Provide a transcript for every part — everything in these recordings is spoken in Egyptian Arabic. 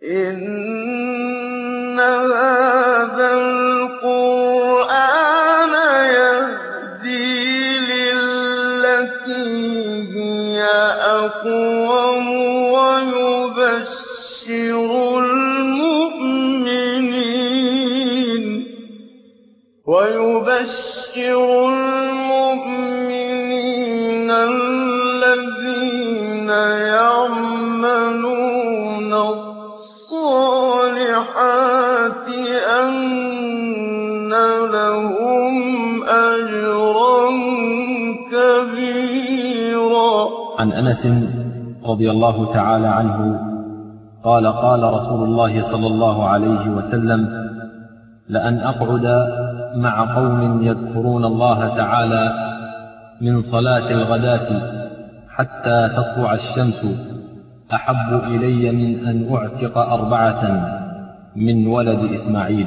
إِنَّ هَٰذَا الْقُرْآنَ يَهْدِي لِلَّتِي هِيَ أَقْوَمُ وَيُبَشِّرُ الْمُؤْمِنِينَ الَّذِينَ يَعْمَلُونَ الصَّالِحَاتِ أَنَّ لَهُمْ أَجْرًا كَبِيرًا عن أنس رضي الله تعالى عنه قال قال رسول الله صلى الله عليه وسلم لأن أقعد مع قوم يذكرون الله تعالى من صلاة الغداة حتى تطلع الشمس أحب إلي من أن أعتق أربعة من ولد إسماعيل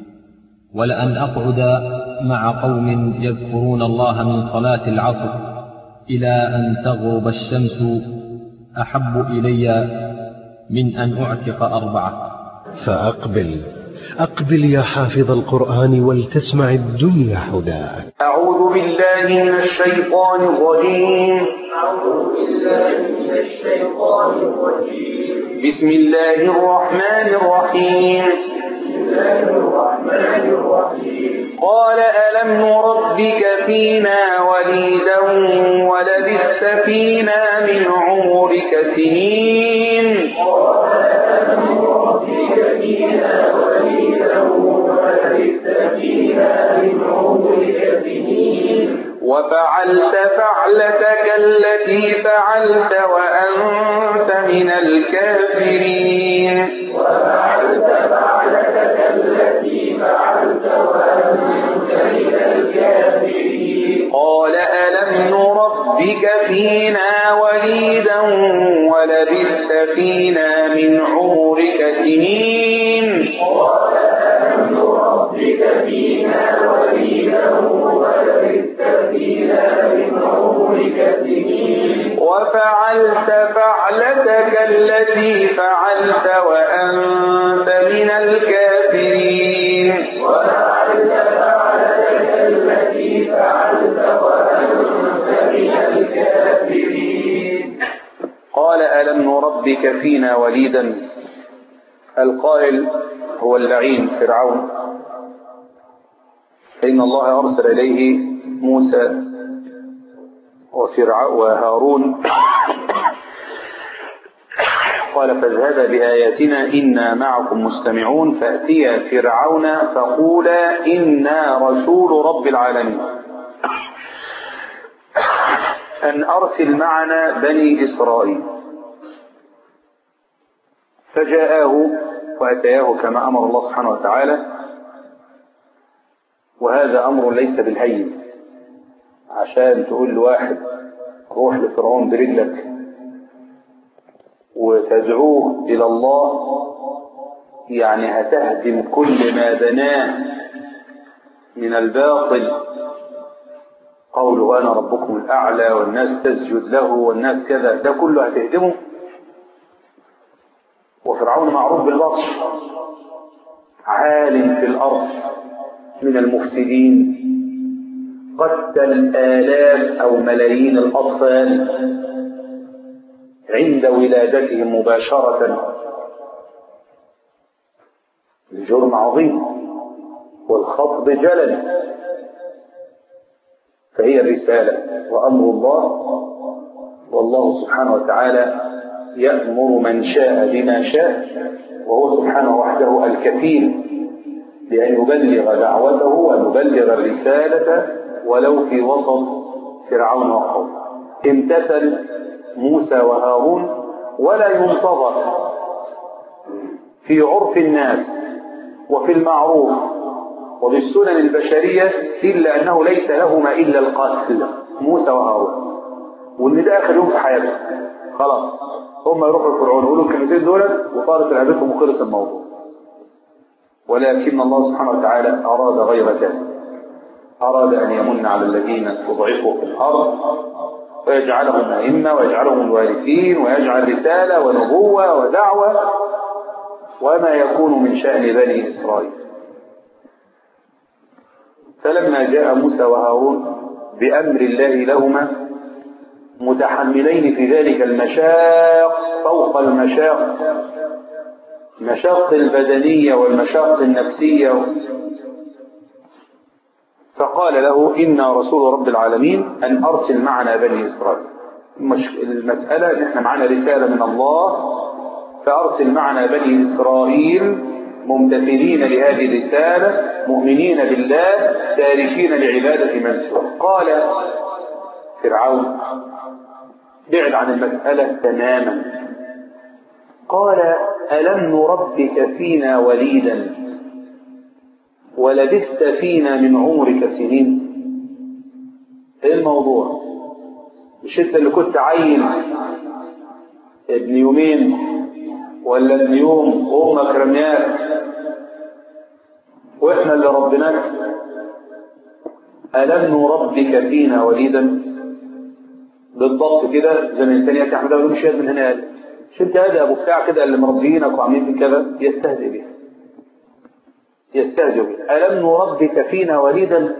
ولأن أقعد مع قوم يذكرون الله من صلاة العصر إلى أن تغرب الشمس أحب إلي من أن أعتق أربعة فأقبل أقبل يا حافظ القرآن ولتسمع الدنيا هداك أعوذ بالله من الشيطان الرجيم أعوذ بالله من الشيطان الرجيم بسم الله الرحمن الرحيم بسم الله الرحمن الرحيم قال ألم نربك فينا وليدا ولبثت فينا من عمرك سنين قال ألم نربك فينا وليدا ولبثت فينا من عمرك سنين وفعلت فعلتك التي فعلت وأنت من الكافرين وفعلت فعلتك التي فعلت وأنت من الكافرين قال ألم نربك فينا وليدا ولبثت فينا من عمرك سنين قال ألم نربك فينا وليدا ولبثت فينا من عمرك سنين وفعلت فعلتك التي فعلت وأنت من الكافرين وفعلت فعلتك التي فعلت وأنت من الكافرين قال ألم نربك فينا وليدا القائل هو اللعين فرعون فإن الله أرسل إليه موسى وفرعون وهارون قال فاذهبا بآياتنا إنا معكم مستمعون فأتيا فرعون فقولا إنا رسول رب العالمين أن أرسل معنا بني إسرائيل فجاءه وأتياه كما أمر الله سبحانه وتعالى وهذا أمر ليس بالهين عشان تقول لواحد روح لفرعون برجلك وتدعوه إلى الله يعني هتهدم كل ما بناه من الباطل قوله أنا ربكم الأعلى والناس تسجد له والناس كذا ده كله هتهدمه وفرعون معروف بالبطش عالم في الأرض من المفسدين قتل آلاف أو ملايين الأطفال عند ولادتهم مباشرة الجرم عظيم والخطب جلل فهي الرسالة وأمر الله والله سبحانه وتعالى يأمر من شاء بما شاء وهو سبحانه وحده الكفيل بأن يبلغ دعوته ويبلغ الرسالة ولو في وسط فرعون وقومه امتثل موسى وهارون ولا ينتظر في عرف الناس وفي المعروف وبالسنن البشرية إلا أنه ليس لهما إلا القتل موسى وهارون وإن ده آخر يوم في حياتهم خلاص هم يروحوا لفرعون يقولوا الكلمتين دول وصارت لعبتهم وخلص الموضوع ولكن الله سبحانه وتعالى أراد غير ذلك أراد أن يمن على الذين استضعفوا في الأرض ويجعلهم أئمة ويجعلهم الوارثين ويجعل رسالة ونبوة ودعوة وما يكون من شأن بني إسرائيل فلما جاء موسى وهارون بأمر الله لهما متحملين في ذلك المشاق فوق المشاق المشاق البدنية والمشاق النفسية فقال له إنا رسول رب العالمين أن أرسل معنا بني إسرائيل مش المسألة إن إحنا معنا رسالة من الله فأرسل معنا بني إسرائيل ممتثلين لهذه الرسالة مؤمنين بالله تاركين لعبادة من سواه قال فرعون بعد عن المسألة تماما قال ألم نربك فينا وليدا ولبثت فينا من عمرك سنين ايه الموضوع مش انت اللي كنت عيل ابن يومين ولا ابن يوم وامك رمياك واحنا اللي ربناك ألم نربك فينا وليدا بالضبط كده زي ما الانسان ياتي احمد يقول مش من هنا يا مش انت هذا ابو بتاع كده اللي مربيينك وعاملين في كذا يستهزئ بها يستهزئ بها ألم نربك فينا وليدا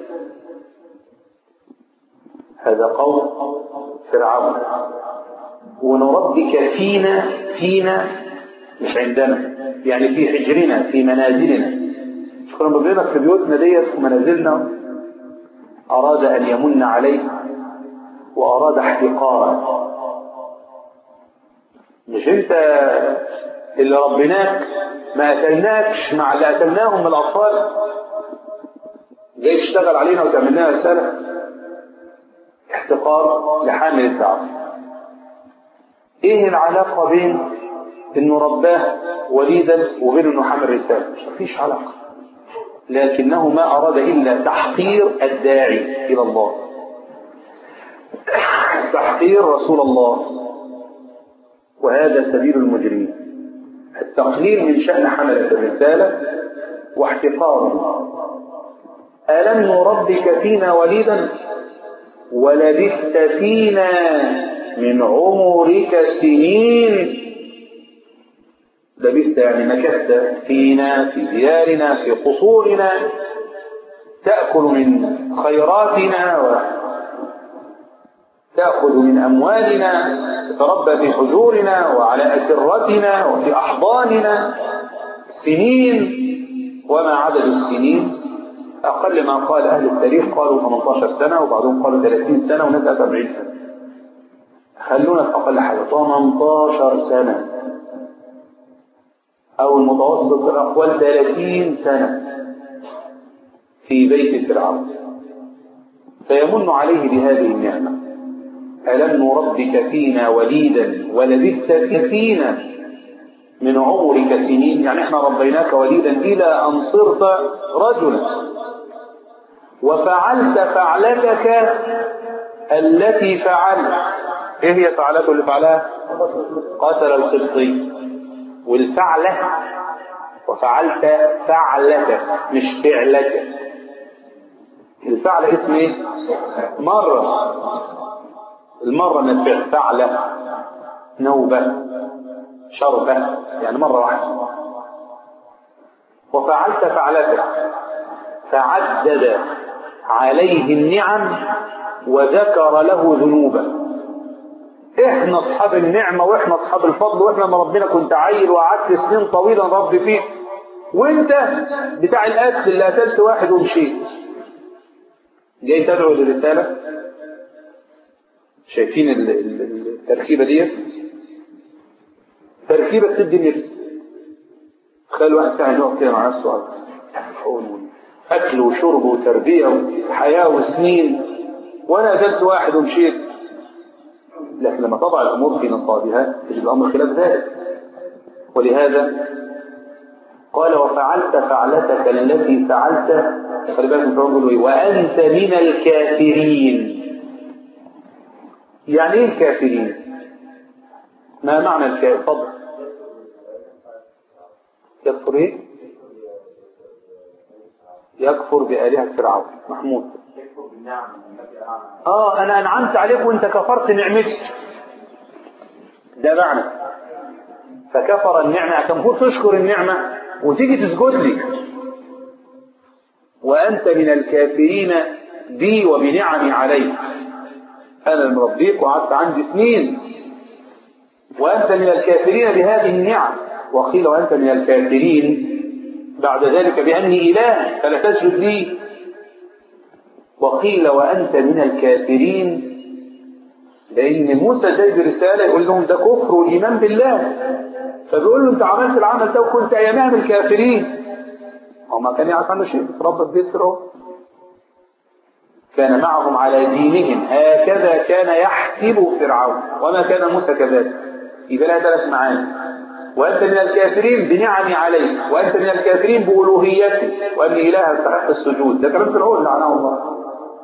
هذا قول فرعون ونربك فينا فينا مش عندنا يعني في حجرنا في منازلنا مش كنا مربينك في بيوتنا ديت ومنازلنا أراد أن يمن عليه وأراد احتقارا مش انت اللي ربناك ما أتلناكش مع اللي أتلناهم من الأطفال جاي تشتغل علينا وتعملنا رسالة احتقار لحامل الدعوة ايه العلاقة بين انه رباه وليدا وبين انه حامل رسالة مفيش علاقة لكنه ما اراد الا تحقير الداعي الى الله تحقير رسول الله وهذا سبيل المجرمين التقليل من شأن حملة الرسالة واحتقاره ألم نربك فينا وليدا ولبثت فينا من عمرك سنين لبثت يعني مكثت فينا في ديارنا في قصورنا تأكل من خيراتنا و تأخذ من أموالنا تتربى في حجورنا وعلى أسرتنا وفي أحضاننا سنين وما عدد السنين أقل ما قال أهل التاريخ قالوا 18 سنة وبعضهم قالوا 30 سنة وناس 40 سنة خلونا في أقل حاجة 18 سنة أو المتوسط الأقوال 30 سنة في بيت فرعون فيمن عليه بهذه النعمة ألم نربك فينا وليدا ولبثت فينا من عمرك سنين يعني احنا ربيناك وليدا إلى أن صرت رجلا وفعلت فعلتك التي فعلت ايه هي فعلته اللي فعلها قتل القبطي والفعلة وفعلت فعلتك مش فعلتك الفعل اسم ايه مرة المرة من الفعل فعلة نوبة شربة يعني مرة واحدة وفعلت فعلتك فعدد عليه النعم وذكر له ذنوبه احنا اصحاب النعمة واحنا اصحاب الفضل واحنا ما ربنا كنت عيل وقعدت سنين طويلة رب فيك وانت بتاع القتل اللي قتلت واحد ومشيت جاي تدعو للرسالة شايفين التركيبة ديت تركيبة تسد النفس تخيل واحد ساعة يقف كده مع نفسه أكل وشرب وتربية وحياة وسنين وأنا قتلت واحد ومشيت لكن لما تضع الأمور في نصابها تجد الأمر خلاف ذلك ولهذا قال وفعلت فعلتك التي فعلت خلي بالك من يقول وأنت من الكافرين يعني ايه الكافرين ما معنى الكافر فضل يكفر ايه يكفر بآلهة فرعون محمود اه انا انعمت عليك وانت كفرت نعمتي ده معنى فكفر النعمة كان المفروض تشكر النعمة وتيجي تسجد لي وأنت من الكافرين بي وبنعمي عليك أنا المربيك وقعدت عندي سنين وأنت من الكافرين بهذه النعم وقيل وأنت من الكافرين بعد ذلك بأني إله فلا تسجد لي وقيل وأنت من الكافرين لأن موسى جاي برسالة يقول لهم ده كفر وإيمان بالله فبيقول له أنت عملت العمل ده وكنت أيامها من الكافرين هو ما كان يعرف عنه شيء رب البيت فرعون كان معهم على دينهم هكذا كان يحسب فرعون وما كان موسى كذلك يبقى لها ثلاث معاني وأنت من الكافرين بنعمي عليك وأنت من الكافرين بألوهيتي وأن إله يستحق السجود ده كلام فرعون لعنه الله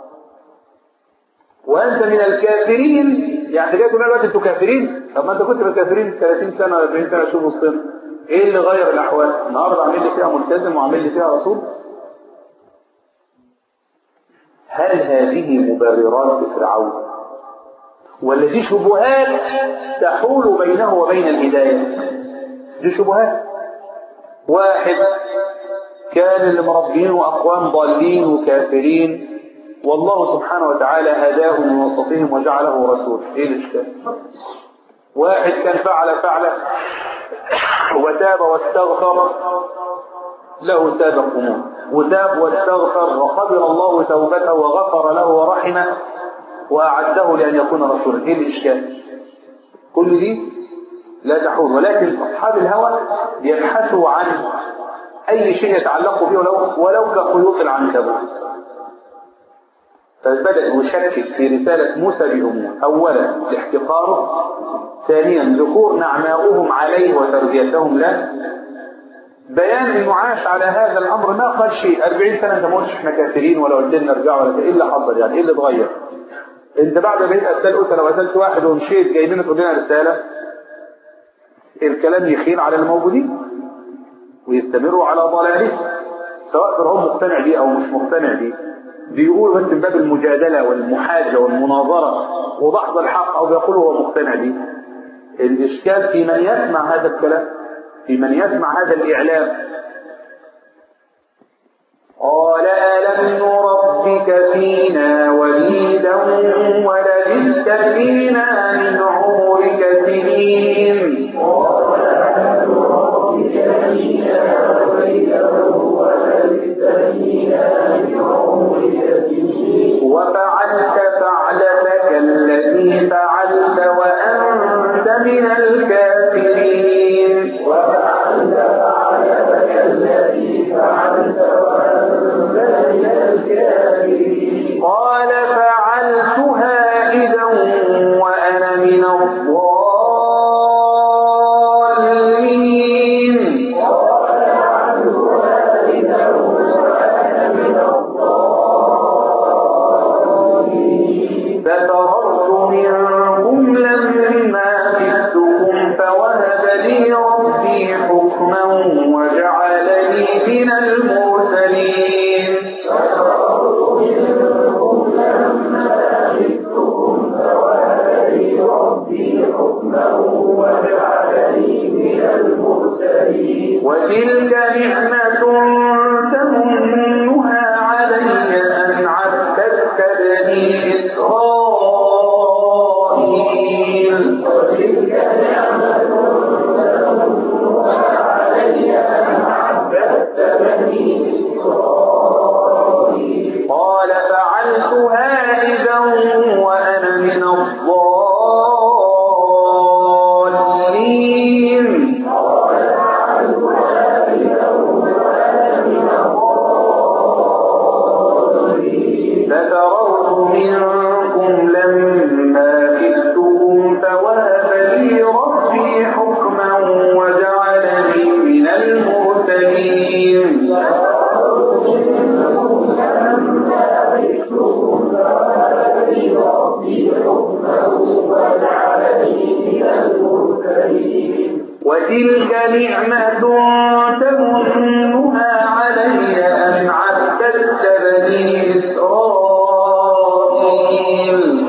وأنت من الكافرين يعني جاي تقول دلوقتي أنتوا كافرين طب ما أنت كنت من الكافرين 30 سنة ولا 40 سنة شوف وسطنا إيه اللي غير الأحوال النهاردة عامل لي فيها ملتزم وعامل لي فيها رسول هل هذه مبررات لفرعون ولا دي شبهات تحول بينه وبين الهداية دي شبهات واحد كان اللي مربينه أقوام ضالين وكافرين والله سبحانه وتعالى هداهم من وسطهم وجعله رسول ايه الاشكال واحد كان فعل فعله وتاب واستغفر له سابق امور وتاب واستغفر وقبل الله توبته وغفر له ورحمه واعده لان يكون رسولا ايه الاشكال كل دي لا تحول ولكن اصحاب الهوى يبحثوا عن اي شيء يتعلق به ولو ولو كخيوط العنكبوت فبدأ يشكك في رسالة موسى بأمور أولا احتقاره ثانيا ذكور نعماؤهم عليه وتربيتهم له بيان انه عاش على هذا الامر ما قال شيء 40 سنه انت ما قلتش احنا كافرين ولا قلت لنا ارجعوا ولا ايه اللي حصل يعني ايه اللي اتغير؟ انت بعد ما بقيت قتال قلت لو قتلت واحد ومشيت جاي لنا تقول لنا رساله الكلام يخيل على الموجودين ويستمروا على ضلالهم سواء فرعون مقتنع بيه او مش مقتنع بيه بيقول بس من باب المجادلة والمحاجة والمناظرة وبحث الحق أو بيقول هو مقتنع به الإشكال في من يسمع هذا الكلام في من يسمع هذا الإعلام قال ألم نربك فينا وليدا ولبثت فينا من عمرك سنين وفعلت فعلتك التي فعلت وأنت من الكافرين وفعلت فعلتك التي فعلت وأنت من الكافرين قال فعلتها إذا وأنا من الضالين ففررت منكم لما جئتكم فوهب لي ربي حكما وجعلني من المرسلين وتلك نعمة تمنها علي أن عبدت بني إسرائيل وتلك نعمة تمنها علي أن عبدت بني إسرائيل قال فعلتها إذا وأنا من الضالين ففررت منكم لما كدتكم فوهب لي ربي حكما وجعلني من المرسلين وتلك نعمة تمنها علي أن عبدت بني إسرائيل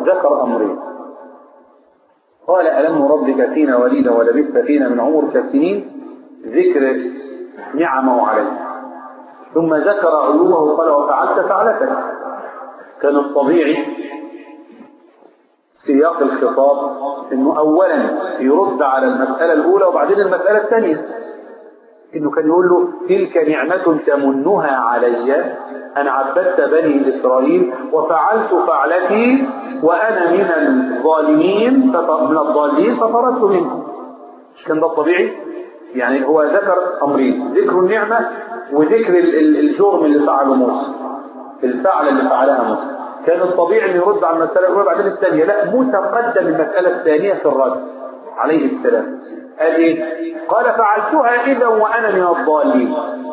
ذكر أمرين قال ألم نربك فينا وليدا ولبثت فينا من عمرك سنين ذكر نعمه علينا ثم ذكر علوه قال وفعلت فعلتك كان الطبيعي سياق الخطاب انه اولا يرد على المسألة الاولى وبعدين المسألة الثانية انه كان يقول له تلك نعمة تمنها علي ان عبدت بني اسرائيل وفعلت فعلتي وانا من الظالمين فط- من الضالين فطردت منكم مش كان ده الطبيعي يعني هو ذكر امرين ذكر النعمة وذكر ال- ال- الجرم اللي فعله موسى الفعل اللي فعلها موسى كان الطبيعي ان يرد على المسألة الأولى بعدين الثانية لا موسى قدم المسألة الثانية في الرد عليه السلام قال ايه قال فعلتها اذا وانا من الضالين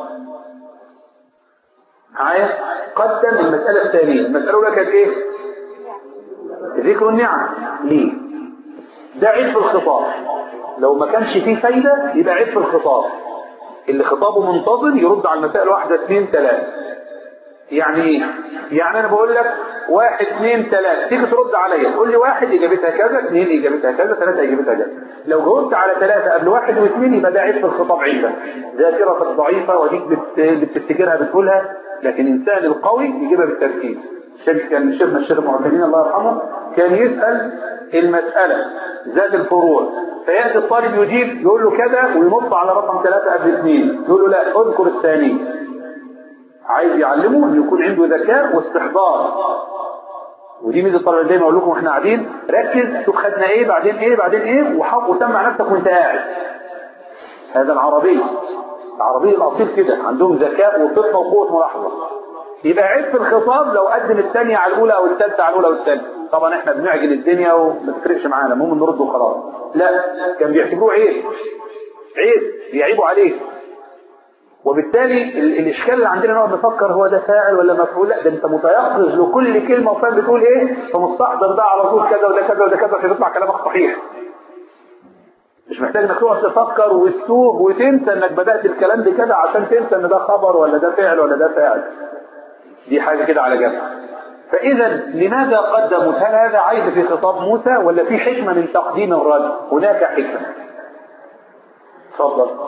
معايا قدم المسألة الثانية المسألة الأولى كانت ايه ذكر النعم ليه ده عيب في الخطاب لو ما كانش فيه فايدة يبقى عيب في الخطاب اللي خطابه منتظم يرد على المسائل واحدة اثنين ثلاثة يعني ايه؟ يعني انا بقول لك واحد اثنين ثلاثة تيجي ترد عليا تقول لي واحد اجابتها كذا اثنين اجابتها كذا ثلاثة اجابتها كذا لو جاوبت على ثلاثة قبل واحد واثنين يبقى ده عيب في الخطاب عندك ذاكرتك ضعيفة وديك بت- بتفتكرها بتقولها لكن الانسان القوي يجيبها بالتركيز شيخ كان شيخنا الشيخ المعتمين الله يرحمه كان يسأل المسألة ذات الفروع فيأتي الطالب يجيب يقول له كذا وينط على رقم ثلاثة قبل اثنين يقول له لا اذكر الثاني عايز يعلمه ان يكون عنده ذكاء واستحضار ودي ميزه الطلبه دايما اقول لكم واحنا قاعدين ركز شوف خدنا ايه بعدين ايه بعدين ايه وحط وسمع نفسك وانت قاعد هذا العربي العربي الاصيل كده عندهم ذكاء وفطنه وقوه ملاحظه يبقى عيب في الخطاب لو قدم الثانيه على الاولى او الثالثه على الاولى والثانيه طبعا احنا بنعجل الدنيا وما تفرقش معانا المهم نرد وخلاص لا كان بيعتبروه عيب عيب بيعيبوا عليه وبالتالي ال- الاشكال اللي عندنا نقعد نفكر هو ده فاعل ولا مفعول لا ده انت متيقظ لكل كلمه وفاهم بتقول ايه فمستحضر ده على طول كذا وده كذا وده كذا عشان يطلع كلامك صحيح مش محتاج انك تقعد تفكر وتتوب وتنسى انك بدات الكلام بكذا عشان تنسى ان ده خبر ولا ده فعل ولا ده فاعل دي حاجه كده على جنب فاذا لماذا قدم موسى هل هذا عيب في خطاب موسى ولا في حكمه من تقديم الرد هناك حكمه اتفضل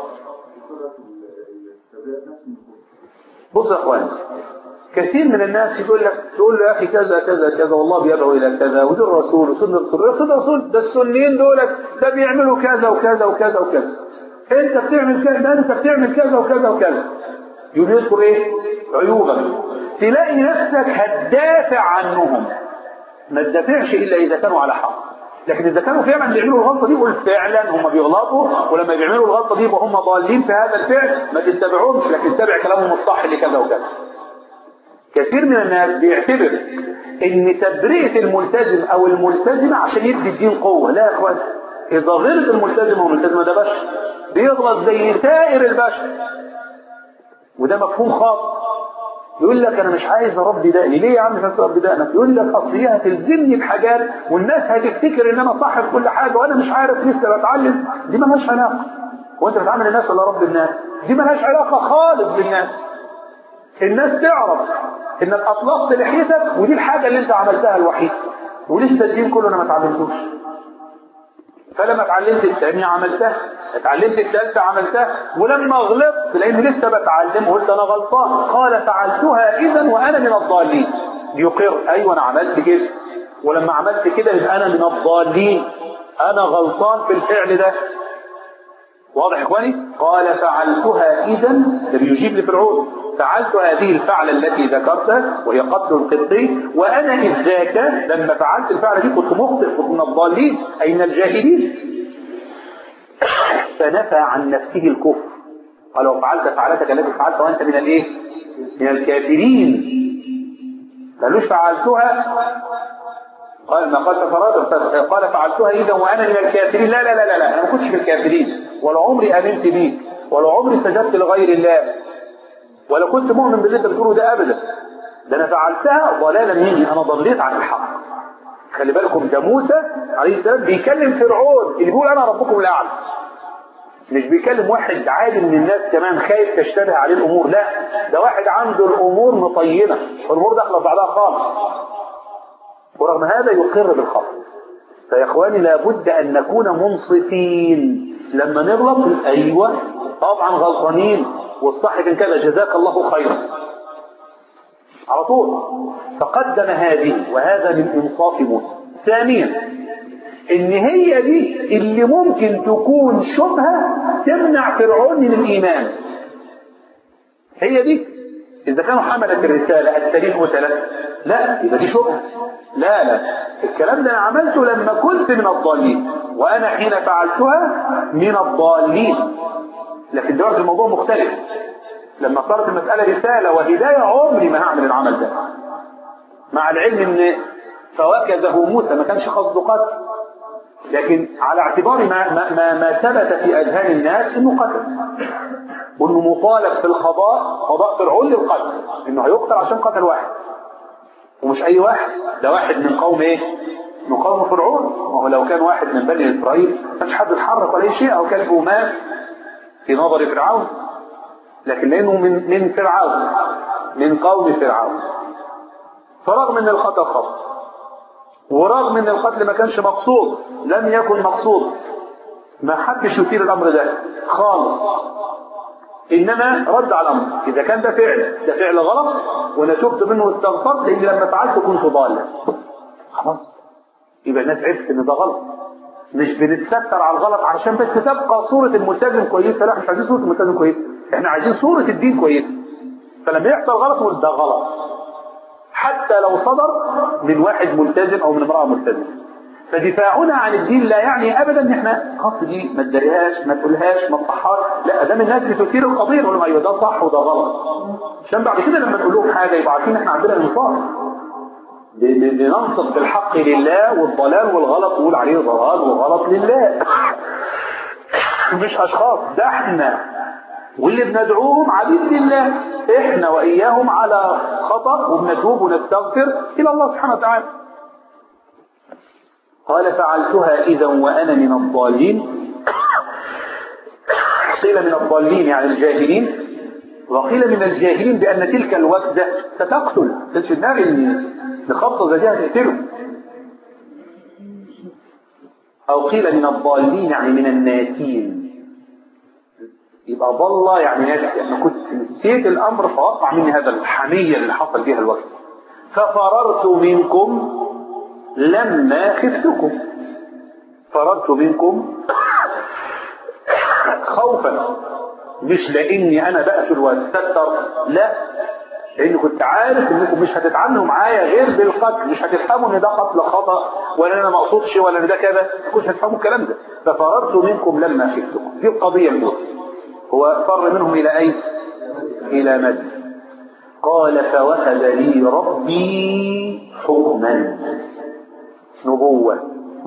بص يا اخوان كثير من الناس يقول لك تقول له يا اخي كذا كذا كذا والله بيدعو الى كذا وده الرسول وسنه الرسول سنه الرسول ده السنيين دول ده بيعملوا كذا وكذا وكذا وكذا انت بتعمل كذا ده انت بتعمل كذا وكذا وكذا يقول يذكر ايه عيوبك تلاقي نفسك هتدافع عنهم ما تدافعش الا اذا كانوا على حق لكن اذا كانوا فعلا بيعملوا الغلطه دي قول فعلا هم بيغلطوا ولما بيعملوا الغلطه دي يبقى هم ضالين في هذا الفعل ما تتبعهمش لكن تتبع كلامهم الصح لكذا وكذا كثير من الناس بيعتبر ان تبرئه الملتزم او الملتزمه عشان يدي الدين قوه لا يا اخوان اذا غلط الملتزم والملتزمه ده بشر بيغلط زي سائر البشر وده مفهوم خاطئ يقول لك انا مش عايز اربي دقني ليه يا عم مش عايز اربي دقنك يقول لك اصل هي هتلزمني بحاجات والناس هتفتكر ان انا صح في كل حاجه وانا مش عارف لسه بتعلم دي مالهاش علاقه هو انت بتعامل الناس ولا رب الناس دي مالهاش علاقه خالص بالناس الناس تعرف انك اطلقت لحيتك ودي الحاجه اللي انت عملتها الوحيده ولسه الدين كله انا ما اتعلمتوش فلما اتعلمت الثانية عملتها اتعلمت الثالثة عملتها ولما غلطت لاني لسه بتعلم قلت انا غلطان قال فعلتها اذا وانا من الضالين يقر ايوه انا عملت كده ولما عملت كده يبقى انا من الضالين انا غلطان في الفعل ده واضح يا اخواني قال فعلتها اذا ده بيجيب لفرعون فعلت هذه الفعلة التي ذكرتها وهي قتل القبطي وانا اذ ذاك لما فعلت الفعلة دي كنت مخطئ كنت من الضالين اي من الجاهلين فنفى عن نفسه الكفر قال وفعلت فعلتك التي فعلتها وانت من الايه من الكافرين قالوش فعلتها قال ما قال ففراد قال فعلتها اذا وانا من الكافرين لا لا لا لا, لا. انا ما كنتش من الكافرين ولا عمري امنت بيك ولا عمري سجدت لغير الله ولا كنت مؤمن باللي انت بتقوله ده ابدا ده انا فعلتها ضلالا مني انا ضليت عن الحق خلي بالكم ده موسى عليه السلام بيكلم فرعون اللي بيقول انا ربكم الاعلى مش بيكلم واحد عادي من الناس كمان خايف تشتبه عليه الامور لا ده واحد عنده الامور مطينه الامور داخله في بعضها خالص ورغم هذا يقر بالخطأ فيا اخواني لابد ان نكون منصفين لما نغلط ايوه طبعا غلطانين والصح كان كذا جزاك الله خيرا على طول فقدم هذه وهذا من انصاف موسى ثانيا ان هي دي اللي ممكن تكون شبهه تمنع فرعون من الايمان هي دي اذا كانوا حملت الرساله التاريخ وثلاثه لا يبقى دي شبهه لا لا الكلام ده انا عملته لما كنت من الضالين وانا حين فعلتها من الضالين لكن دلوقتي الموضوع مختلف لما صارت المساله رساله وهدايه عمري ما هعمل العمل ده مع العلم ان فوكزه موسى ما كانش قصده قتل لكن على اعتبار ما, ما, ما, ما ثبت في اذهان الناس انه قتل وانه مطالب في القضاء قضاء فرعون للقتل انه هيقتل عشان قتل واحد ومش اي واحد ده واحد من قوم ايه من قوم فرعون وهو لو كان واحد من بني اسرائيل ما كانش حد اتحرك ولا اي شيء او كلبه مات في نظر فرعون لكن لانه من من فرعون من قوم فرعون فرغم ان الخطا خطا ورغم ان القتل ما كانش مقصود لم يكن مقصود ما حدش يثير الامر ده خالص انما رد على الامر اذا كان ده فعل ده فعل غلط وانا تبت منه واستغفرت لاني لما فعلت كنت ضالا خلاص يبقى الناس عرفت ان ده غلط مش بنتستر على الغلط عشان بس تبقى صورة الملتزم كويسة لا مش عايزين صورة الملتزم كويسة احنا عايزين صورة الدين كويسة فلما يحصل غلط نقول ده غلط حتى لو صدر من واحد ملتزم او من امرأة ملتزمة فدفاعنا عن الدين لا يعني ابدا ان احنا خط دي ما تداريهاش ما تقولهاش ما تصحاش لا ده من الناس بتثير القضيه نقول لهم ايوه ده صح وده غلط عشان بعد كده لما تقول لهم حاجه يبقى عارفين احنا عندنا انصاف بننطق بالحق لله والضلال والغلط نقول عليه ضلال وغلط لله مش اشخاص ده احنا واللي بندعوهم عبيد لله احنا واياهم على خطا وبنتوب ونستغفر الى الله سبحانه وتعالى قال فعلتها اذا وانا من الضالين قيل من الضالين يعني الجاهلين وقيل من الجاهلين بان تلك الوفده ستقتل في دماغ ان لخبطه زي دي هتقتله او قيل من الضالين يعني من الناسين يبقى ضل يعني ناسي انا كنت نسيت الامر فوقع مني هذا الحميه اللي حصل فيها الوقت ففررت منكم لما خفتكم فررت منكم خوفا مش لاني انا بقتل واتستر لا لاني كنت عارف انكم مش هتتعاملوا معايا غير بالقتل مش هتفهموا ان ده قتل خطا ولا انا ما اقصدش ولا ان ده كذا مش هتفهموا الكلام ده ففررت منكم لما خفتكم دي القضيه الاولى هو فر منهم الى اين الى مدين قال فوهب لي ربي حكما نبوة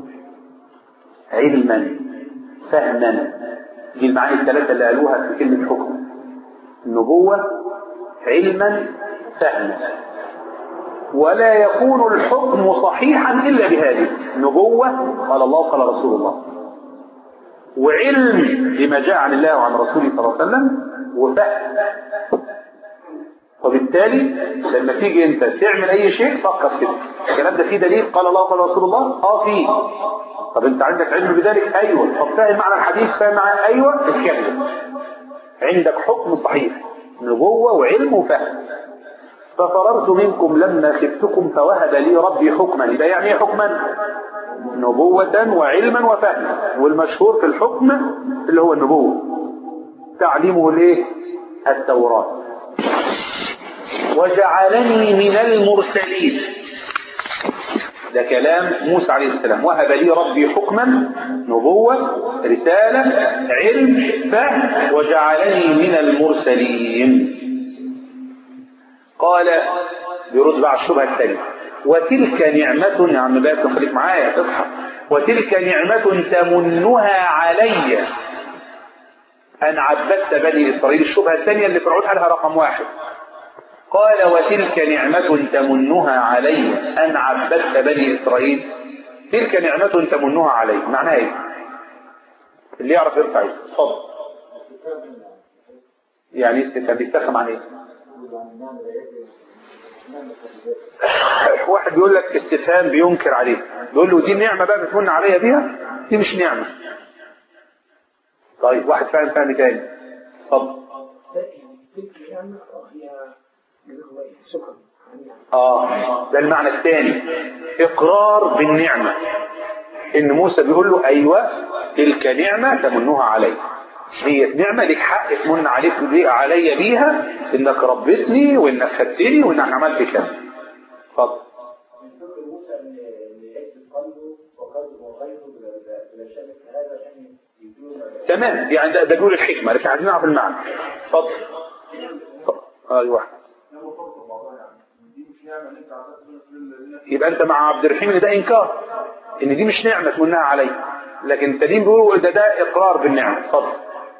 علما فهما دي المعاني الثلاثة اللي قالوها في كلمة حكم النبوة علما فهما ولا يكون الحكم صحيحا إلا بهذه نبوة قال الله قال رسول الله وعلم لما جاء عن الله وعن رسوله صلى الله عليه وسلم وفهم وبالتالي لما تيجي انت تعمل اي شيء فكر كده الكلام ده فيه دليل قال الله قال رسول الله اه فيه طب انت عندك علم بذلك ايوه طب فاهم معنى الحديث فاهم معنى ايوه اتكلم عندك حكم صحيح نبوة وعلم وفهم ففررت منكم لما خفتكم فوهب لي ربي حكما يبقى يعني ايه حكما نبوة وعلما وفهما والمشهور في الحكم اللي هو النبوة تعليمه الايه التوراة وجعلني من المرسلين ده كلام موسى عليه السلام وهب لي ربي حكما نبوة رسالة علم فهم وجعلني من المرسلين قال بيرد بقى الشبهة الثانية وتلك نعمة يا عم باسم خليك معايا اصحى وتلك نعمة تمنها علي أن عبدت بني إسرائيل الشبهة الثانية اللي فرعون قالها رقم واحد قال وتلك نعمة تمنها علي أن عبدت بني إسرائيل تلك نعمة تمنها علي معناها إيه؟ اللي يعرف يرفع ايه اتفضل يعني كان بيستخدم عن ايه؟ واحد واحد بيقول لك استفهام بينكر عليه بيقول له دي نعمة بقى بتمن عليا بيها دي مش نعمة طيب واحد فاهم فهم تاني اتفضل اه ده المعنى الثاني اقرار بالنعمة ان موسى بيقول له ايوه تلك نعمة تمنها علي هي نعمة لك حق تمن عليك بي- عليا بيها انك ربيتني وانك خدتني وانك عملت كذا اتفضل تمام يعني ده, ده بيقول الحكمة لكن عايزين نعرف المعنى اتفضل اتفضل. ايوه يبقى انت مع عبد الرحيم ان ده انكار ان دي مش نعمه تمنها علي لكن التانيين بيقولوا ده ده اقرار بالنعمه اتفضل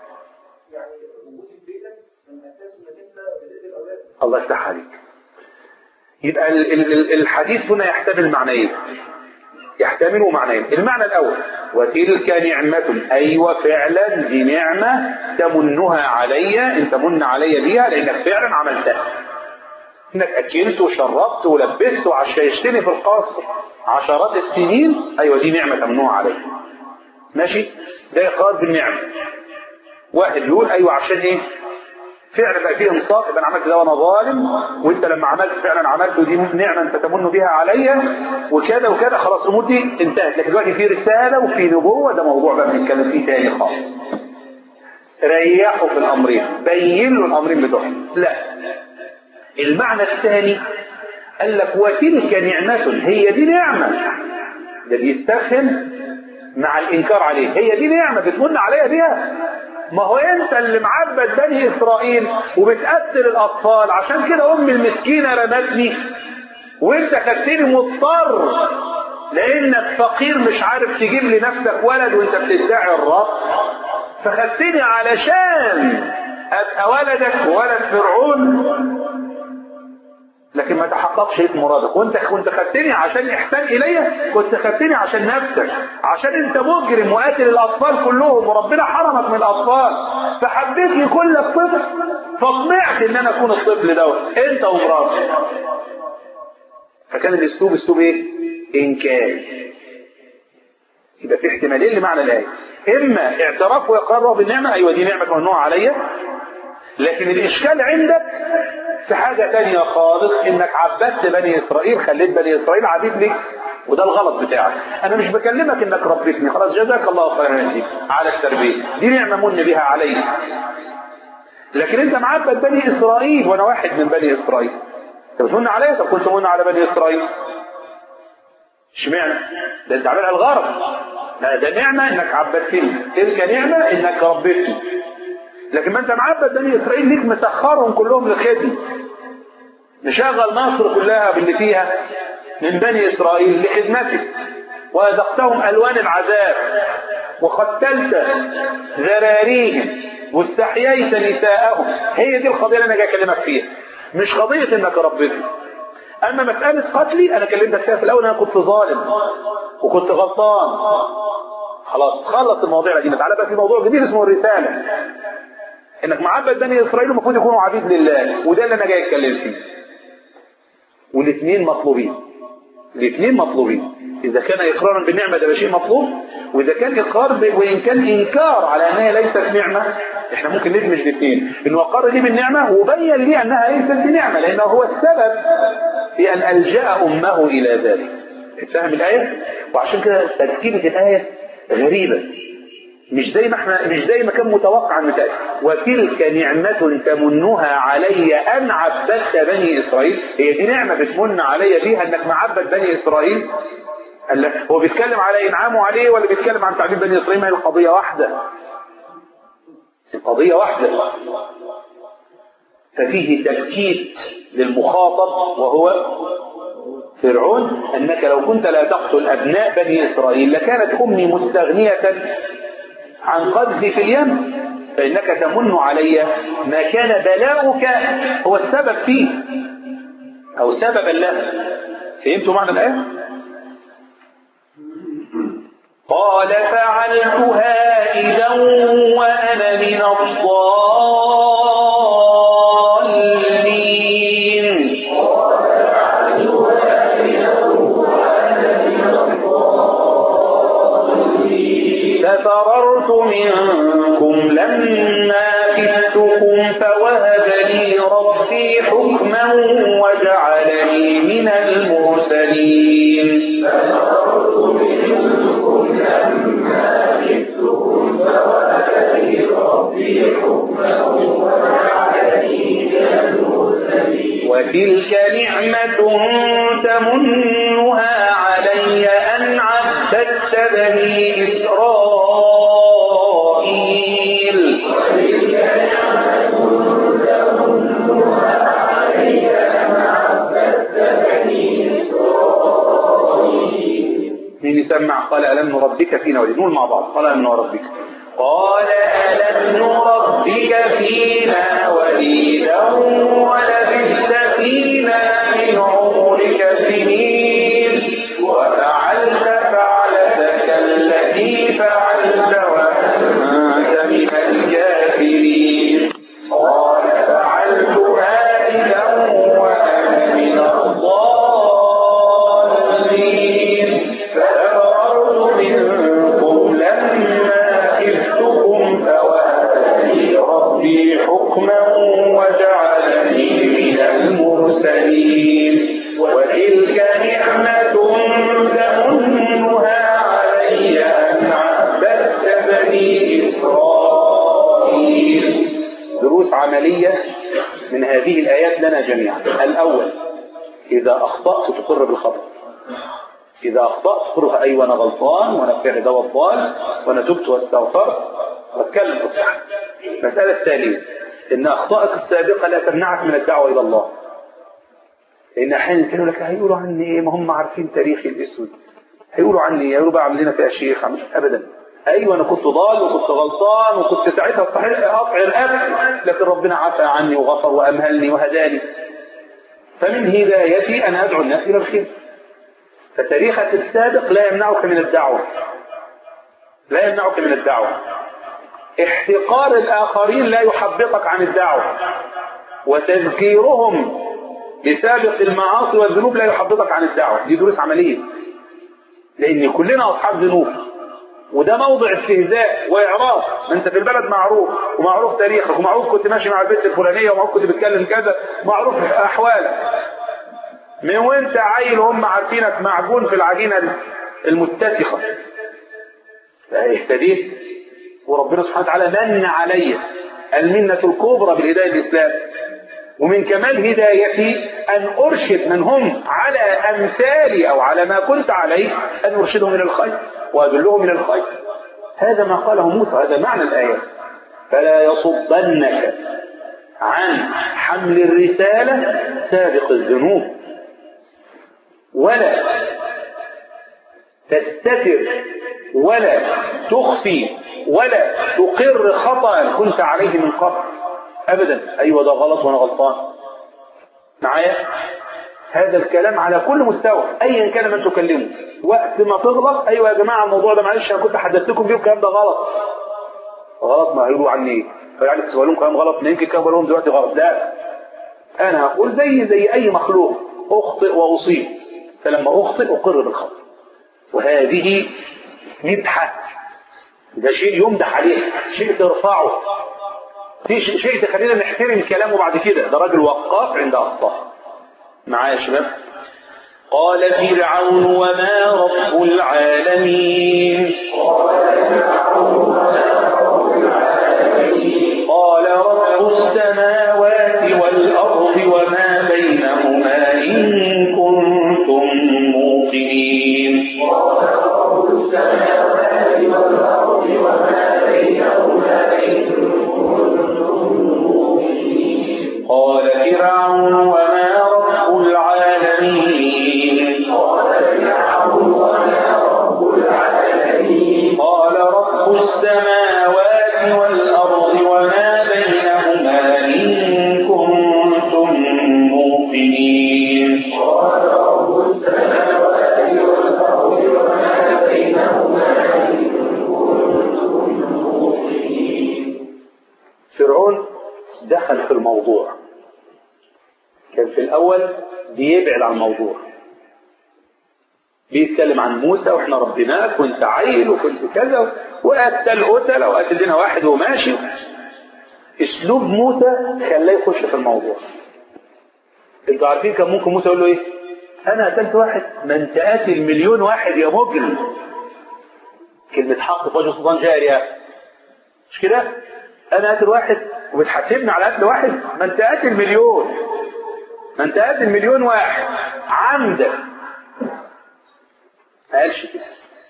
الله يفتح عليك يبقى ال- ال- ال- الحديث هنا يحتمل معنيين يحتمل معنيين المعنى الاول وتلك نعمة ايوه فعلا دي نعمة تمنها علي انت من علي بيها لانك فعلا عملتها انك اكلت وشربت ولبست وعشيشتني في القصر عشرات السنين ايوه دي نعمه تمنوها علي ماشي ده اقرار بالنعمه واحد يقول ايوه عشان ايه فعلا بقى فيه انصاف يبقى انا عملت ده وانا ظالم وانت لما عملت فعلا عملت ودي نعمه انت تمن بها عليا وكذا وكذا خلاص الامور دي انتهت لكن دلوقتي في رساله وفي نبوه ده موضوع بقى بنتكلم فيه تاني خالص ريحوا في الامرين بين له الامرين بتوعهم لا المعنى الثاني قال لك وتلك نعمة هي دي نعمة ده بيستفهم مع الإنكار عليه هي دي نعمة بتمن عليها بيها ما هو انت اللي معبد بني اسرائيل وبتقتل الاطفال عشان كده امي المسكينه رمتني وانت خدتني مضطر لانك فقير مش عارف تجيب لنفسك ولد وانت بتدعي الرب فخدتني علشان ابقى ولدك وولد فرعون لكن ما تحققش هيك مرادك وانت كنت خدتني عشان احسان الي كنت خدتني عشان نفسك عشان انت مجرم وقاتل الاطفال كلهم وربنا حرمك من الاطفال فحبيت يكون لك طفل فطمعت ان انا اكون الطفل دوت انت ومراتك فكان الاسلوب اسلوب ايه انكار يبقى في احتمالين لمعنى الايه اما اعتراف واقرار بالنعمه ايوه دي نعمه ممنوعه عليا لكن الاشكال عندك في حاجة تانية خالص انك عبدت بني اسرائيل خليت بني اسرائيل عبيد لك وده الغلط بتاعك انا مش بكلمك انك ربيتني خلاص جزاك الله خيرا يا سيدي على التربية دي نعمة من بها علي لكن انت معبد بني اسرائيل وانا واحد من بني اسرائيل انت بتمن عليا طب كنت من على بني اسرائيل اشمعنى ده انت عاملها الغرض لا ده نعمة انك عبدتني تلك نعمة انك ربيتني لكن ما انت معبد بني اسرائيل ليك مسخرهم كلهم للخدمه مشغل مصر كلها باللي فيها من بني اسرائيل لخدمتك واذقتهم الوان العذاب وقتلت ذراريهم واستحييت نساءهم هي دي القضيه اللي انا جاي اكلمك فيها مش قضيه انك ربيتني اما مساله قتلي انا كلمتك فيها في الاول انا كنت ظالم وكنت غلطان خلاص خلص المواضيع دي تعالى بقى في موضوع جديد اسمه الرساله انك معبد بني اسرائيل المفروض يكونوا عبيد لله وده اللي انا جاي اتكلم فيه والاثنين مطلوبين الاثنين مطلوبين اذا كان اقرارا بالنعمه ده شيء مطلوب واذا كان اقرار ب... وان كان انكار على انها ليست نعمه احنا ممكن ندمج الاثنين انه اقر لي بالنعمه وبين لي انها ليست بنعمه لانه هو السبب في ان الجا امه الى ذلك فاهم الايه وعشان كده تركيبه الايه غريبه مش زي ما احنا مش زي ما كان متوقع ان تأتي وتلك نعمة تمنها علي ان عبدت بني اسرائيل هي دي نعمة بتمن علي بيها انك معبد بني اسرائيل قال لك هو بيتكلم على انعامه عليه ولا بيتكلم عن تعبيد بني اسرائيل ما هي القضية واحدة القضية واحدة ففيه تبكيت للمخاطب وهو فرعون أنك لو كنت لا تقتل أبناء بني إسرائيل لكانت أمي مستغنية عن قذفي في اليم فإنك تمن علي ما كان بلاؤك هو السبب فيه أو سببا له فهمتوا معنى الآية؟ قال فعلتها إذا وأنا من الضالين وتلك نعمة تمنها علي أن عبدت بني إسرائيل مين يسمع قال ألم نربك فينا وليد نقول مع بعض قال ألم نربك قال ألم نربك فينا وليدا ولبثت فينا من عمرك سنين وفعلت فعلتك التي فعلت وأنت من الكافرين قال فعلتها إذا وأنا من الضالين ففررت منكم لما خفتكم فوهب ربي حكما وجعلني من المرسلين وتلك نعمة تمنها علي أن عبدت بني إسرائيل دروس عملية من هذه الآيات لنا جميعا الأول إذا أخطأت تقر بالخطأ إذا أخطأت تقر أيوة أنا غلطان وأنا فعل ده والضال وأنا تبت واستغفرت واتكلم في الصح المسألة الثانية إن أخطائك السابقة لا تمنعك من الدعوة إلى الله لأن أحيانا كانوا لك هيقولوا عني إيه ما هم عارفين تاريخي الأسود هيقولوا عني إيه؟ هيقولوا بقى عاملين فيها شيخ عامل أبدا أيوة أنا كنت ضال وكنت غلطان وكنت ساعتها استحق أقطع رقبتي لكن ربنا عفى عني وغفر وأمهلني وهداني فمن هدايتي أن أدعو الناس إلى الخير فتاريخك السابق لا يمنعك من الدعوة لا يمنعك من الدعوة احتقار الآخرين لا يحبطك عن الدعوة وتذكيرهم بسابق المعاصي والذنوب لا يحبطك عن الدعوة دي دروس عملية لأن كلنا أصحاب ذنوب وده موضع استهزاء وإعراض ما أنت في البلد معروف ومعروف تاريخك ومعروف كنت ماشي مع البنت الفلانية ومعروف كنت بتكلم كذا معروف أحوالك من وانت عيل هم عارفينك معجون في العجينة المتسخة اهتديت وربنا سبحانه وتعالى من علي المنة الكبرى بالهداية الإسلام ومن كمال هدايتي أن أرشد من هم على أمثالي أو على ما كنت عليه أن أرشدهم إلى الخير وأدلهم إلى الخير هذا ما قاله موسى هذا معنى الآية فلا يصدنك عن حمل الرسالة سابق الذنوب ولا تستتر ولا تخفي ولا تقر خطأ كنت عليه من قبل أبدا أيوة ده غلط وأنا غلطان معايا هذا الكلام على كل مستوى أيا كان من تكلمه وقت ما تغلط أيوة يا جماعة الموضوع ده معلش أنا كنت حدثتكم بيه الكلام ده غلط غلط ما هيقولوا عني إيه فيعني تسألون كلام غلط ما يمكن كان لهم دلوقتي غلط لا أنا هقول زي زي أي مخلوق أخطئ وأصيب فلما أخطئ أقر بالخطأ وهذه مدحة ده شيء يمدح عليه شيء ترفعه في شيء تخلينا نحترم كلامه بعد كده ده راجل وقاف عند أخطاء معايا يا شباب قال فرعون وما رب العالمين قال رب السماوات والأرض وما بينهما إن كنتم موقنين قال فرعون وما رب العالمين قال رب السماوات والأرض وما بينهما إن كنتم موقنين فرعون دخل في الموضوع كان في الأول بيبعد عن الموضوع بيتكلم عن موسى واحنا ربيناك وانت عيل وكنت كذا وقتل قتل وقتل لنا واحد وماشي اسلوب موسى خلاه يخش في الموضوع انتوا عارفين كان ممكن موسى يقول له ايه انا قتلت واحد ما انت قاتل مليون واحد يا مجرم كلمة حق في وجه سلطان جارية مش كده انا قاتل واحد وبتحاسبني على قتل واحد ما انت قاتل مليون ما انت قاتل مليون واحد عمدا ما قالش كده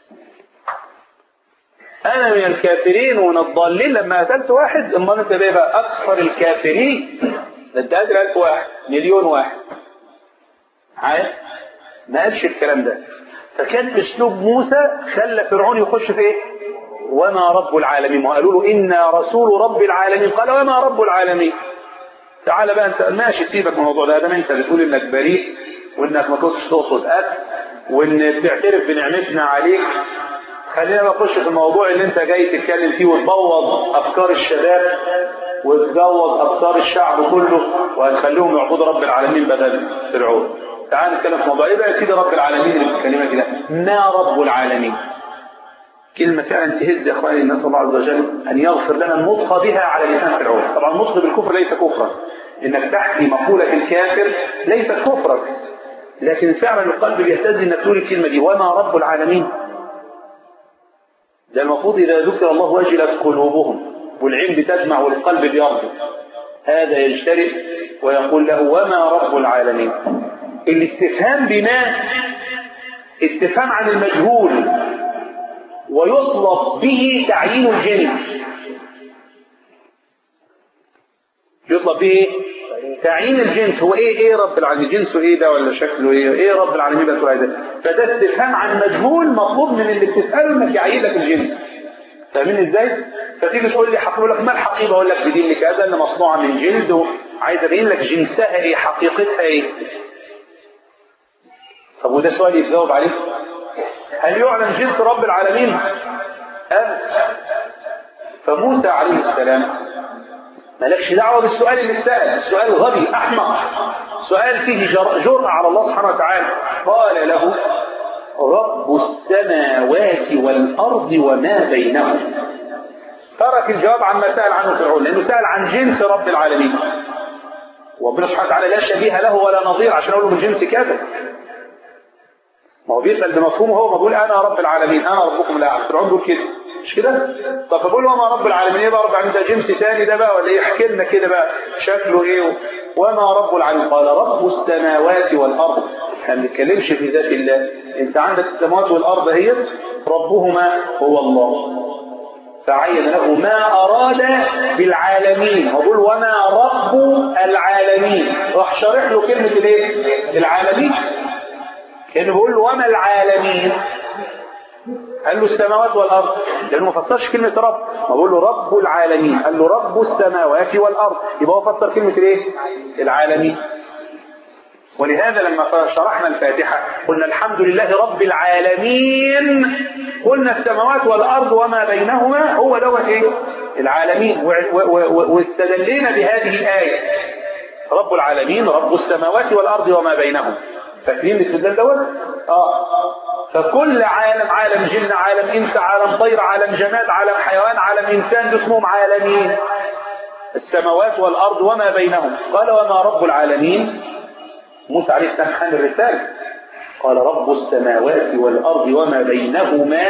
انا من الكافرين ومن الضالين لما قتلت واحد امال انت ليه بقى اكثر الكافرين ده انت قاتل 1000 واحد مليون واحد عارف ما قالش الكلام ده فكان اسلوب موسى خلى فرعون يخش في ايه وما رب العالمين وقالوا له انا رسول رب العالمين قال وما رب العالمين تعال بقى انت ماشي سيبك من الموضوع ده ده انت بتقول انك بريء وانك ما كنتش تقصد قتل وان بتعترف بنعمتنا عليك خلينا بقى نخش في الموضوع اللي انت جاي تتكلم فيه وتبوظ افكار الشباب وتبوظ افكار الشعب كله وهتخليهم يعبدوا رب العالمين بدل فرعون تعال نتكلم في موضوع ايه بقى يا سيدي رب العالمين اللي بتكلمها كده ما رب العالمين كلمة فعلا تهز يا اخواني نسأل الله عز وجل ان يغفر لنا النطق بها على لسان فرعون طبعا النطق بالكفر ليس كفرا انك تحكي مقولة الكافر ليست كفرا لكن فعلا القلب بيهتز انك تقول الكلمة دي وما رب العالمين ده المفروض إذا ذكر الله وجلت قلوبهم والعين بتدمع والقلب بيرضى هذا يجترئ ويقول له وما رب العالمين الاستفهام بما استفهام عن المجهول ويطلب به تعيين الجنس يطلب به ايه؟ تعيين الجنس هو ايه ايه رب العالمين جنسه ايه ده ولا شكله ايه ايه رب العالمين بقى تقول ده فده استفهام عن مجهول مطلوب من اللي بتساله انك يعيد لك الجنس فاهمين ازاي فتيجي تقول لي حقيقه لك ما الحقيقه اقول لك بدين كذا اللي مصنوعه من جلد وعايز ابين لك جنسها ايه حقيقتها ايه طب وده سؤال يتجاوب عليه هل يعلم جنس رب العالمين أم فموسى عليه السلام مالكش دعوة بالسؤال اللي سأل السؤال غبي أحمق سؤال فيه جرأة على الله سبحانه وتعالى قال له رب السماوات والأرض وما بينهم ترك الجواب عما سأل عنه فرعون لأنه سأل عن جنس رب العالمين وربنا سبحانه وتعالى لا شبيه له ولا نظير عشان أقول له من جنس كذا ما هو بيسأل بمفهومه هو ما بيقول أنا رب العالمين أنا ربكم الأعلى فرعون بيقول كده مش كده؟ طب بقول وما رب العالمين ايه بقى رب العالمين ده جنس تاني ده بقى ولا ايه؟ احكي لنا كده بقى شكله ايه؟ وما رب العالمين قال رب السماوات والارض احنا ما بنتكلمش في ذات الله انت عندك السماوات والارض هي ربهما هو الله فعين له ما اراد بالعالمين هو بيقول وما رب العالمين راح شارح له كلمه الايه؟ العالمين كانه بيقول له وما العالمين قال له السماوات والارض لانه ما فسرش كلمه رب ما بقول له رب العالمين قال له رب السماوات والارض يبقى هو فسر كلمه الايه العالمين ولهذا لما شرحنا الفاتحه قلنا الحمد لله رب العالمين قلنا السماوات والارض وما بينهما هو دوت ايه العالمين واستدلينا بهذه الايه رب العالمين رب السماوات والارض وما بينهم فاكرين الاستدلال دوت اه فكل عالم عالم جن عالم انس عالم طير عالم جماد عالم حيوان عالم انسان اسمهم عالمين السماوات والارض وما بينهم قال وما رب العالمين موسى عليه السلام خان الرساله قال رب السماوات والارض وما بينهما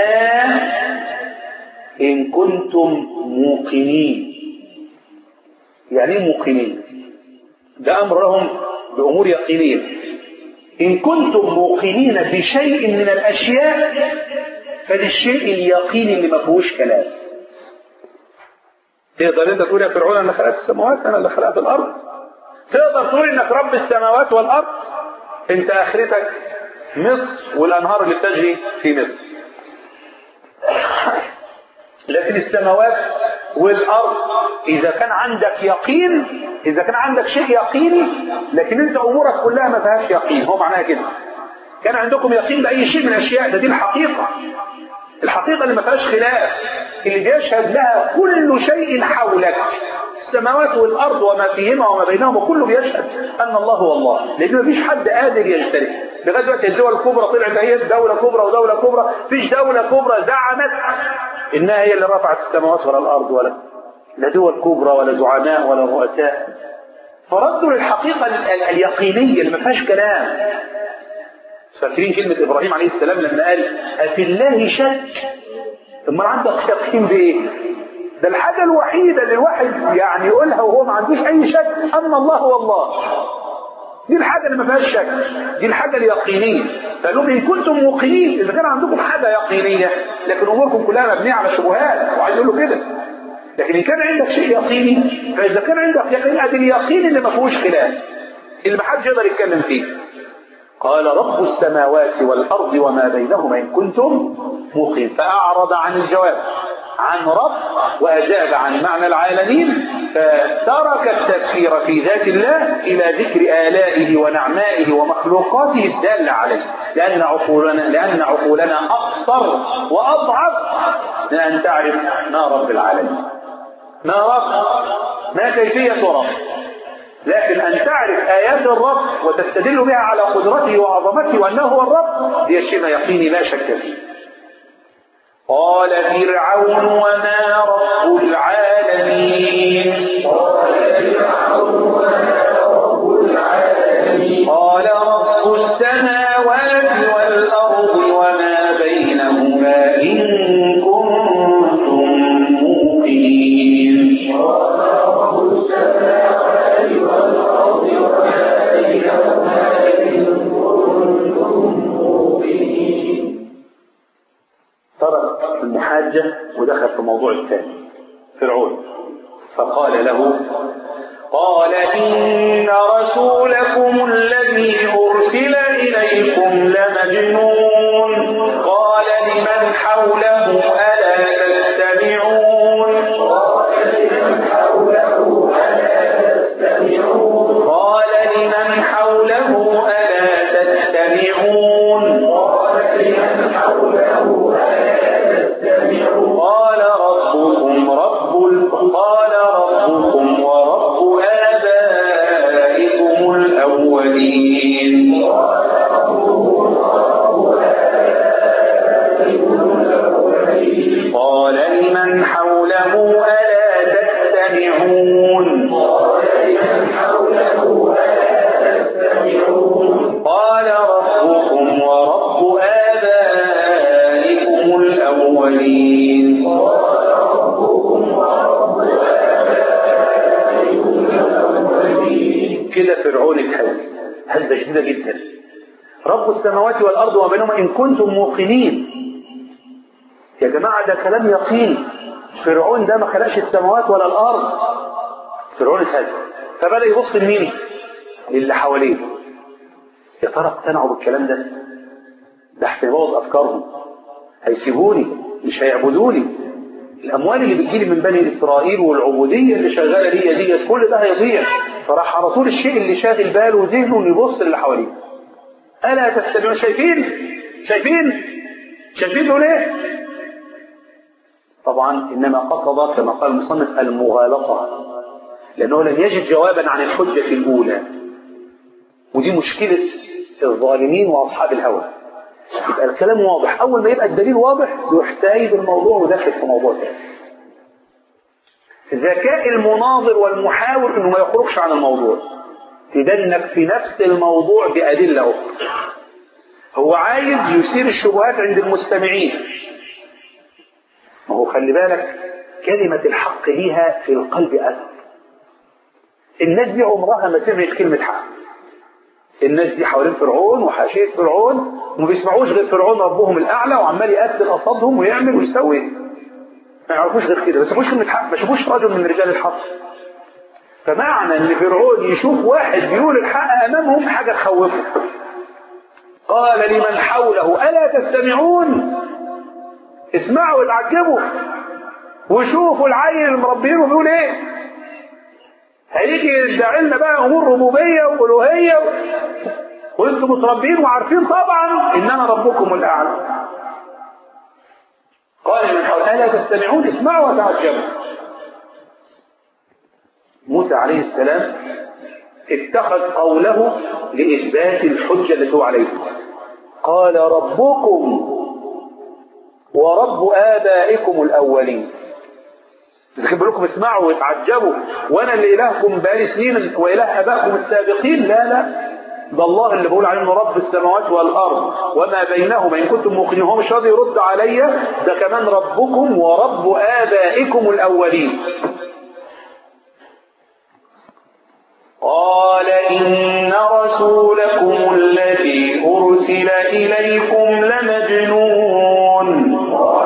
ان كنتم موقنين يعني ايه موقنين ده امر لهم بامور يقينيه إن كنتم موقنين بشيء من الأشياء فللشيء اليقين اللي ما فيهوش كلام تقدر انت تقول يا فرعون انا خلقت السماوات انا اللي خلقت الارض تقدر تقول انك رب السماوات والارض انت اخرتك مصر والانهار اللي بتجري في مصر لكن السماوات والارض اذا كان عندك يقين اذا كان عندك شيء يقيني لكن انت امورك كلها ما فيهاش يقين هو معناها كده كان عندكم يقين باي شيء من الاشياء ده دي الحقيقه الحقيقه اللي ما فيهاش خلاف اللي بيشهد لها كل شيء حولك السماوات والارض وما فيهما وما بينهما كله بيشهد ان الله هو الله لان ما فيش حد قادر يجترئ لغايه دلوقتي الدول الكبرى طلعت هي دوله كبرى ودوله كبرى فيش دوله كبرى زعمت انها هي اللي رفعت السماوات ولا الارض ولا لا دول كبرى ولا زعماء ولا رؤساء فردوا للحقيقه اليقينيه اللي ما فيهاش كلام فاكرين كلمه ابراهيم عليه السلام لما قال افي الله شك امال عندك يقين بايه ده الحاجة الوحيدة اللي الواحد يعني يقولها وهو ما عندوش أي شك أن الله هو الله دي الحاجة اللي ما فيهاش شك دي الحاجة اليقينية فقال لهم إن كنتم موقنين إذا كان عندكم حاجة يقينية لكن أموركم كلها مبنية على الشبهات وعايز يقول له كده لكن إن كان عندك شيء يقيني فإذا كان عندك يقين أدي اليقين اللي ما فيهوش خلاف اللي ما حدش يقدر يتكلم فيه قال رب السماوات والأرض وما بينهما إن كنتم موقنين فأعرض عن الجواب عن رب وأجاب عن معنى العالمين فترك التفكير في ذات الله إلى ذكر آلائه ونعمائه ومخلوقاته الدالة عليه لأن عقولنا, لأن عقولنا أقصر وأضعف لأن تعرف ما رب العالمين ما رب ما كيفية رب لكن أن تعرف آيات الرب وتستدل بها على قدرته وعظمته وأنه هو الرب هي شيء يقيني لا شك فيه قال فرعون وما رب العالمين قال رب السماوات والأرض وما بينهما إن كنتم موقنين ترك المحاجة ودخل في الموضوع الثاني فرعون فقال له قال إن رسولكم الذي أرسل إليكم لمجنون قال لمن حوله ألا تستمعون قال لمن حوله ألا تستمعون قال ربكم رب ال- قال ربكم ورب آبائكم الأولين قال لمن حوله ألا تستمعون قال ربكم ورب آبائكم الأولين كده فرعون اتهز هزة شديدة جدا رب السماوات والأرض وما بينهما إن كنتم موقنين يا جماعة ده كلام يقين فرعون ده ما خلقش السماوات ولا الأرض فرعون اتهز فبدأ يبص لمين للي حواليه يا ترى اقتنعوا بالكلام ده ده هيبوظ افكارهم هيسيبوني مش هيعبدوني الاموال اللي بتجيلي من بني اسرائيل والعبوديه اللي شغاله ليا ديت كل ده هيضيع فراح على طول الشيء اللي شاغل باله وذهنه انه يبص للي حواليه الا تستمعون شايفين شايفين شايفين دول ايه طبعا انما قصد كما قال المصنف المغالطه لانه لم يجد جوابا عن الحجه الاولى ودي مشكلة الظالمين وأصحاب الهوى يبقى الكلام واضح أول ما يبقى الدليل واضح يروح سايب الموضوع وداخل في موضوع تاني ذكاء المناظر والمحاور انه ما يخرجش عن الموضوع تدنك في نفس الموضوع بأدلة أخرى هو عايز يثير الشبهات عند المستمعين ما هو خلي بالك كلمة الحق ليها في القلب أثر الناس دي عمرها ما سمعت كلمة حق الناس دي حوالين فرعون وحاشية فرعون وما بيسمعوش غير فرعون ربهم الأعلى وعمال يقتل قصادهم ويعمل ويسوي ما يعرفوش غير كده ما يسمعوش كلمة حق ما يشوفوش رجل من رجال الحق فمعنى ان فرعون يشوف واحد بيقول الحق امامهم حاجة تخوفه قال لمن حوله ألا تستمعون اسمعوا وتعجبوا وشوفوا العيل المربينه بيقول ايه هيجي يدعي لنا بقى امور ربوبيه والوهيه و... وانتم متربين وعارفين طبعا ان انا ربكم الاعلى قال من حول الا تستمعون اسمعوا وتعجبوا موسى عليه السلام اتخذ قوله لاثبات الحجه التي هو عليها قال ربكم ورب ابائكم الاولين إذا بقول لكم اسمعوا وتعجبوا وانا اللي الهكم بقالي سنين واله ابائكم السابقين لا لا ده الله اللي بقول عليه انه رب السماوات والارض وما بينهما ان كنتم موقنين هو مش راضي يرد عليا ده كمان ربكم ورب ابائكم الاولين قال إن رسولكم الذي أرسل إليكم لمجنون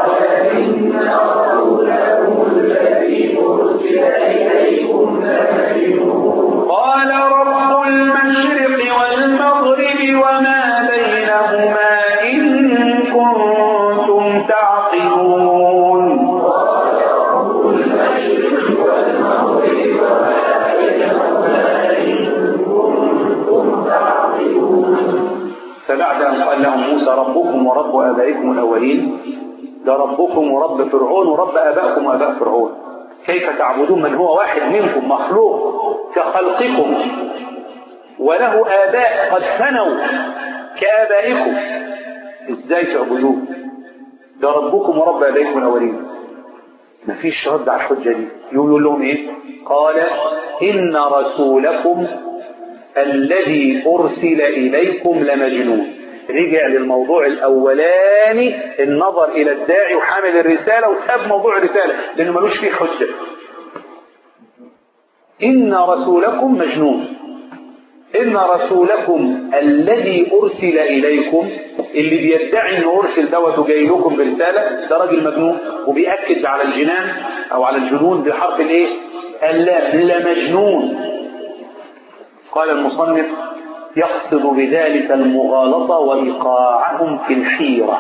قال رب المشرق والمغرب وما بينهما إن كنتم تعقلون فبعد أن قال لهم موسى ربكم ورب آبائكم الأولين ده ربكم ورب فرعون ورب آبائكم وآباء فرعون كيف تعبدون من هو واحد منكم مخلوق كخلقكم وله آباء قد فنوا كآبائكم إزاي تعبدوه ده ربكم ورب آبائكم الأولين مفيش رد على الحجة دي يقول لهم إيه قال إن رسولكم الذي أرسل إليكم لمجنون رجع للموضوع الأولاني النظر إلى الداعي وحامل الرسالة وساب موضوع الرسالة لأنه ملوش فيه حجة إن رسولكم مجنون إن رسولكم الذي أرسل إليكم اللي بيدعي إنه أرسل دوت وجاي لكم برسالة ده راجل مجنون وبيأكد على الجنان أو على الجنون بحرف الإيه؟ اللام لمجنون قال المصنف يقصد بذلك المغالطة وإيقاعهم في الحيرة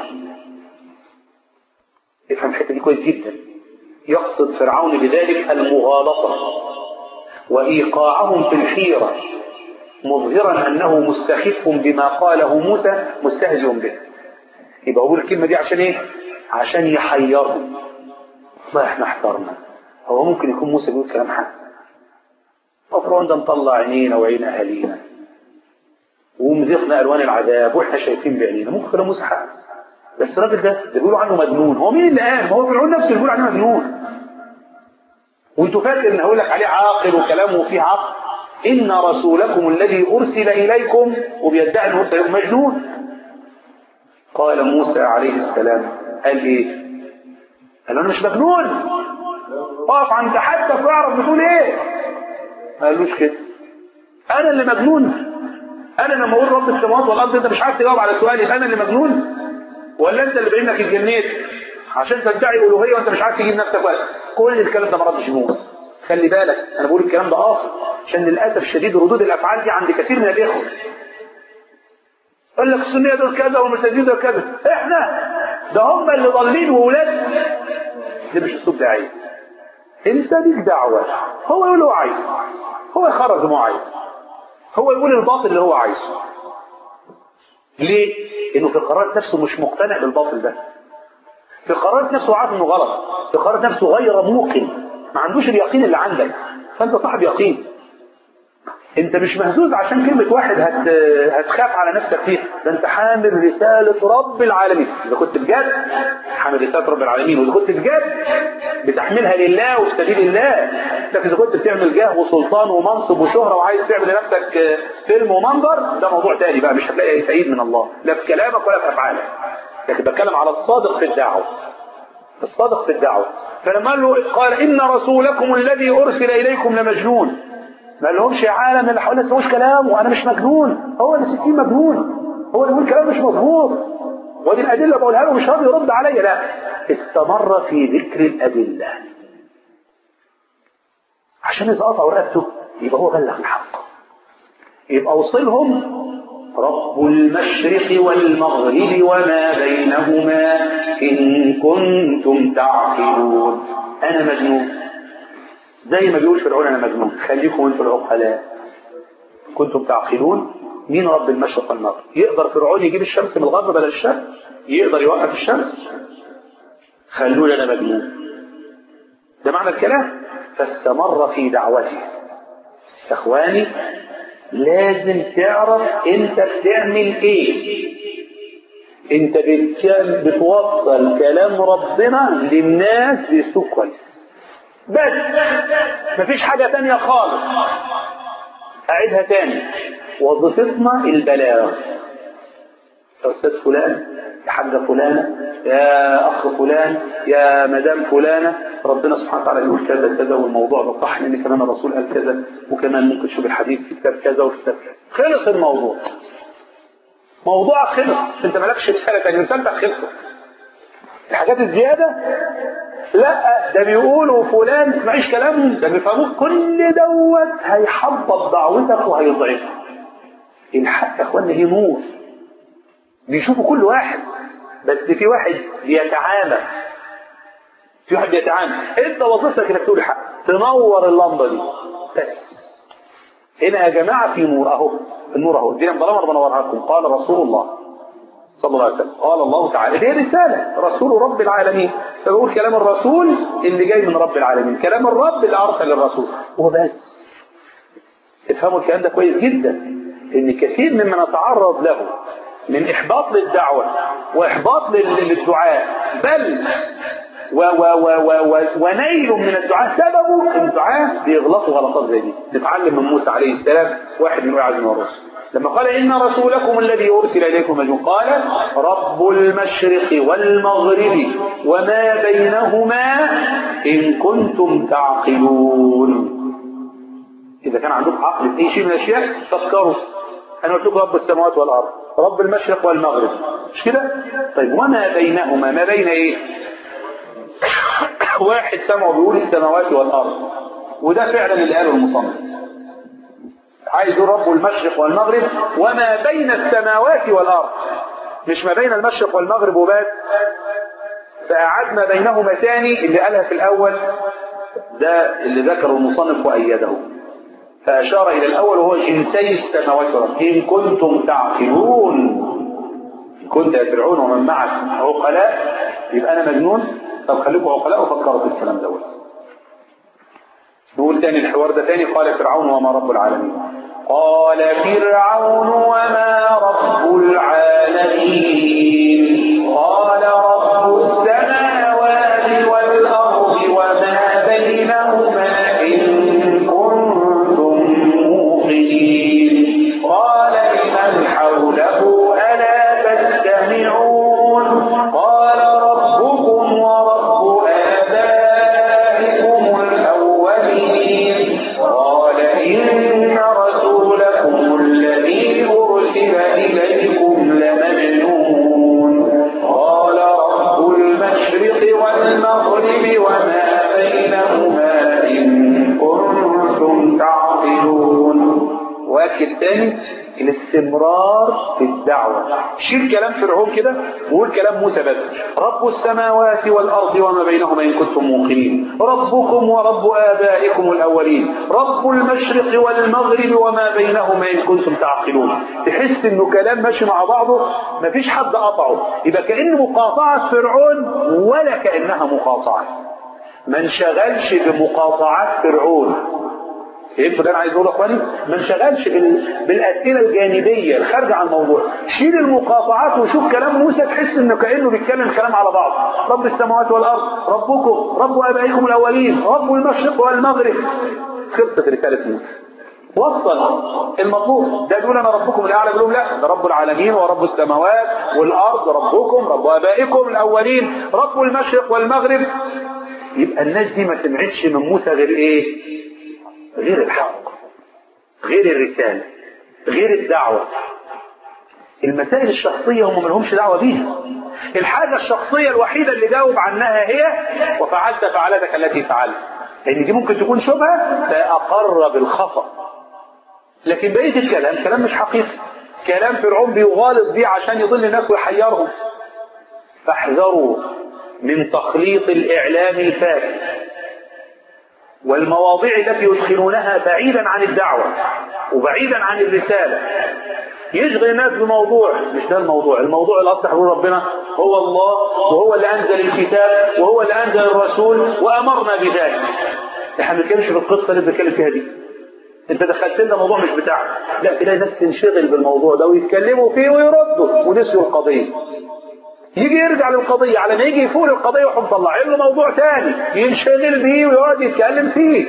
افهم الحتة دي كويس جدا يقصد فرعون بذلك المغالطة وإيقاعهم في الحيرة مظهرا أنه مستخف بما قاله موسى مستهزئ به يبقى أقول الكلمة دي عشان إيه؟ عشان يحيرهم والله إحنا احترنا هو ممكن يكون موسى بيقول كلام حق فرعون ده مطلع عينينا وعين أهالينا ومذيقنا ألوان العذاب وإحنا شايفين بعينينا ممكن كلام موسى حق بس الراجل ده اللي بيقولوا عنه مجنون هو مين اللي قال؟ ما هو فرعون نفسه اللي بيقول عنه مجنون وانتوا فاكر ان هقول لك عليه عاقل وكلامه فيه عقل ان رسولكم الذي ارسل اليكم وبيدعي انه ارسل مجنون قال موسى عليه السلام قال ايه؟ قال انا مش مجنون اقف عند حدك واعرف بتقول ايه؟ ما قالوش كده انا اللي مجنون انا لما اقول رب السماوات والارض انت مش عارف تجاوب على سؤالي يبقى انا اللي مجنون ولا انت اللي باين لك اتجنيت عشان تدعي الالوهيه وانت مش عارف تجيب نفسك وقت كل الكلام ده ما ردش موسى خلي بالك انا بقول الكلام ده قاصد عشان للاسف الشديد ردود الافعال دي عند كثير من الاخوه يقول لك السنيه دول كذا والمرتدين دول كذا احنا ده هم اللي ضالين وولاد ده مش اسلوب داعيه انت ليك دعوه هو يقول اللي هو عايزه هو يخرج اللي هو عايزه هو يقول الباطل اللي هو عايزه ليه؟ لانه في قرارات نفسه مش مقتنع بالباطل ده في قرارات نفسه عارف انه غلط في قرارات نفسه غير موقن ما عندوش اليقين اللي عندك فانت صاحب يقين انت مش مهزوز عشان كلمة واحد هت... هتخاف على نفسك فيها ده انت حامل رسالة رب العالمين اذا كنت بجد حامل رسالة رب العالمين واذا كنت بجد بتحملها لله وفي سبيل الله لكن اذا كنت بتعمل جاه وسلطان ومنصب وشهرة وعايز تعمل لنفسك فيلم ومنظر ده موضوع تاني بقى مش هتلاقي تأييد من الله لا في كلامك ولا في افعالك لكن بتكلم على الصادق في الدعوة الصادق في الدعوة فلما قال له قال إن رسولكم الذي أرسل إليكم لمجنون ما لهمش يا عالم اللي حوالينا سموش كلام وأنا مش مجنون هو اللي ستين مجنون هو اللي يقول كلام مش مظبوط ودي الأدلة بقولها له مش راضي يرد عليا لا استمر في ذكر الأدلة عشان إذا قطعوا رقبته يبقى هو بلغ الحق يبقى وصلهم رب المشرق والمغرب وما بينهما إن كنتم تعقلون أنا مجنون زي ما بيقول فرعون أنا مجنون خليكم انتوا العقلاء كنتم تعقلون مين رب المشرق والمغرب يقدر فرعون يجيب الشمس من الغرب بدل الشرق يقدر يوقف الشمس خلونا أنا مجنون ده معنى الكلام فاستمر في دعوته اخواني لازم تعرف انت بتعمل ايه انت بتوصل كلام ربنا للناس باسلوب كويس بس مفيش حاجة تانية خالص اعيدها تاني وظيفتنا البلاغ يا أستاذ فلان يا حاجة فلانة يا أخ فلان يا مدام فلانة ربنا سبحانه وتعالى يقول كذا كذا والموضوع ده صح لأن كمان الرسول قال كذا وكمان ممكن تشوف الحديث في كتاب كذا وفي كتاب كذا خلص الموضوع موضوع خلص انت مالكش رسالة تانية رسالتك خلصت الحاجات الزيادة لا ده بيقولوا فلان تسمعيش كلامه ده بيفهموك كل دوت هيحبط دعوتك وهيضعفها الحق يا اخوانا هي نور بيشوفوا كل واحد بس في واحد بيتعامل في واحد بيتعامل انت وظيفتك انك تقول الحق تنور اللمبه دي بس هنا يا جماعه في نور اهو النور اهو دي لما بنورها لكم قال رسول الله صلى الله عليه وسلم قال الله تعالى دي رسالة رسول رب العالمين فبقول كلام الرسول اللي جاي من رب العالمين كلام الرب اللي أرسل الرسول وبس افهموا الكلام ده كويس جدا ان كثير مما نتعرض له من إحباط للدعوة وإحباط لل- للدعاء بل و و و و و ونيل من الدعاء سببه الدعاء بيغلطوا غلطات زي دي نتعلم من موسى عليه السلام واحد من وعد من الرسل لما قال إن رسولكم الذي أرسل إليكم مجنون قال رب المشرق والمغرب وما بينهما إن كنتم تعقلون إذا كان عندكم عقل في أي شيء من الأشياء فكروا أنا قلت لكم رب السماوات والأرض رب المشرق والمغرب مش كده؟ طيب وما بينهما ما بين إيه؟ واحد سمعه بيقول السماوات والأرض وده فعلا اللي قاله المصنف عايز يقول رب المشرق والمغرب وما بين السماوات والأرض مش ما بين المشرق والمغرب وبس فأعاد ما بينهما تاني اللي قالها في الأول ده اللي ذكره المصنف وأيده فأشار إلى الأول وهو جنسي السماوات والأرض إن كنتم تعقلون إن كنت يا فرعون ومن معك عقلاء يبقى أنا مجنون طب خليكم عقلاء وفكروا في الكلام دوت نقول تاني الحوار ده تاني قال فرعون وما رب العالمين قال فرعون وما رب العالمين قال رب السماوات والأرض وما بينهما إن كنتم موقنين قال لمن حوله ألا تستمعون قال ربكم ورب آبائكم الأولين قال إن رسولكم الذي أرسل إليكم لمجنون قال رب المشرق والمغرب وما بينهما إن كنتم تعقلون واكد تاني الاستمرار في الدعوة شيل كلام فرعون كده وقول كلام موسى بس رب السماوات والأرض وما بينهما إن كنتم موقنين ربكم ورب آبائكم الأولين رب المشرق والمغرب وما بينهما إن كنتم تعقلون تحس إنه كلام ماشي مع بعضه مفيش حد قطعه يبقى كأن مقاطعة فرعون ولا كأنها مقاطعة ما انشغلش بمقاطعات فرعون فهمتوا اللي انا عايز اقوله يا اخواني؟ ما انشغلش بال... بالاسئله الجانبيه الخارجه عن الموضوع، شيل المقاطعات وشوف كلام موسى تحس انه كانه بيتكلم كلام على بعض، رب السماوات والارض، ربكم، رب ابائكم الاولين، رب المشرق والمغرب. خلصت رساله موسى. وصل المطلوب ده بيقول انا ربكم الاعلى بيقول لا ده رب العالمين ورب السماوات والارض ربكم رب ابائكم الاولين رب المشرق والمغرب يبقى الناس دي ما سمعتش من موسى غير ايه غير الحق غير الرسالة غير الدعوة المسائل الشخصية هم ملهمش دعوة بيها الحاجة الشخصية الوحيدة اللي جاوب عنها هي وفعلت فعلتك التي فعلت لأن دي ممكن تكون شبهة فأقر بالخطأ لكن بقية الكلام كلام مش حقيقي كلام فرعون بيغالط بيه عشان يضل الناس ويحيرهم فاحذروا من تخليط الإعلام الفاسد والمواضيع التي يدخلونها بعيدا عن الدعوة وبعيدا عن الرسالة يشغل الناس بموضوع مش ده الموضوع الموضوع الأصلح يقول ربنا هو الله وهو اللي أنزل الكتاب وهو اللي أنزل الرسول وأمرنا بذلك احنا ما بنتكلمش في القصة اللي بنتكلم فيها دي انت دخلت لنا موضوع مش بتاعك لا تلاقي ناس تنشغل بالموضوع ده ويتكلموا فيه ويردوا ونسيوا القضية يجي يرجع للقضية على ما يجي يفوق القضية يروح مطلع له موضوع تاني ينشغل بيه ويقعد يتكلم فيه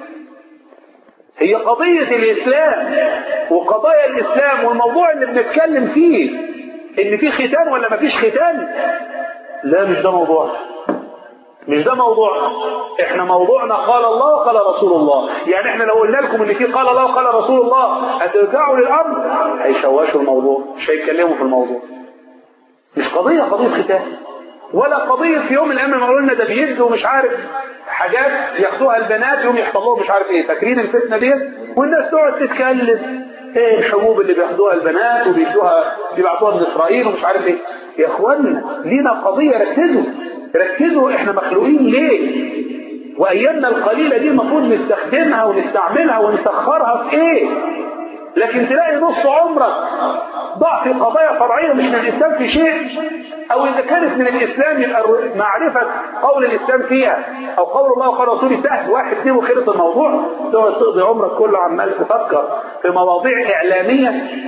هي قضية الإسلام وقضايا الإسلام والموضوع اللي بنتكلم فيه ان في ختان ولا ما فيش ختان لا مش ده موضوع مش ده موضوع احنا موضوعنا قال الله وقال رسول الله يعني احنا لو قلنا لكم ان في قال الله وقال رسول الله هترجعوا للامر هيشوشوا الموضوع مش هيتكلموا في الموضوع مش قضيه قضيه ختان ولا قضيه في يوم من الايام ما قلنا ده بيد ومش عارف حاجات ياخدوها البنات يوم يحصل لهم مش عارف ايه فاكرين الفتنه ديت والناس تقعد تتكلم ايه الحبوب اللي بياخدوها البنات وبيدوها بيبعتوها لاسرائيل ومش عارف ايه يا اخوانا لينا قضيه ركزوا ركزوا احنا مخلوقين ليه وايامنا القليله دي المفروض نستخدمها ونستعملها ونسخرها في ايه لكن تلاقي نص عمرك ضع في قضايا فرعيه مش من الاسلام في شيء او اذا كانت من الاسلام يبقى معرفه قول الاسلام فيها او قول الله وقال رسوله سهل واحد اثنين وخلص الموضوع تقعد تقضي عمرك كله عمال تفكر في مواضيع اعلاميه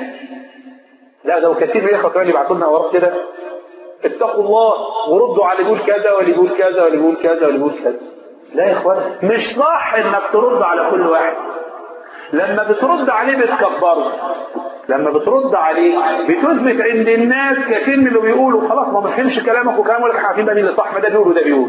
لا ده كثير من الاخوه كمان يبعتوا لنا وراك كده اتقوا الله وردوا على اللي يقول كذا واللي يقول كذا واللي يقول كذا واللي يقول كذا لا يا اخوان مش صح انك ترد على كل واحد لما بترد عليه بتكبره لما بترد عليه بتثبت عند الناس كثير من اللي بيقولوا خلاص ما فهمش كلامك وكلام ولا عارفين بقى مين اللي صح ما ده بيقول وده بيقول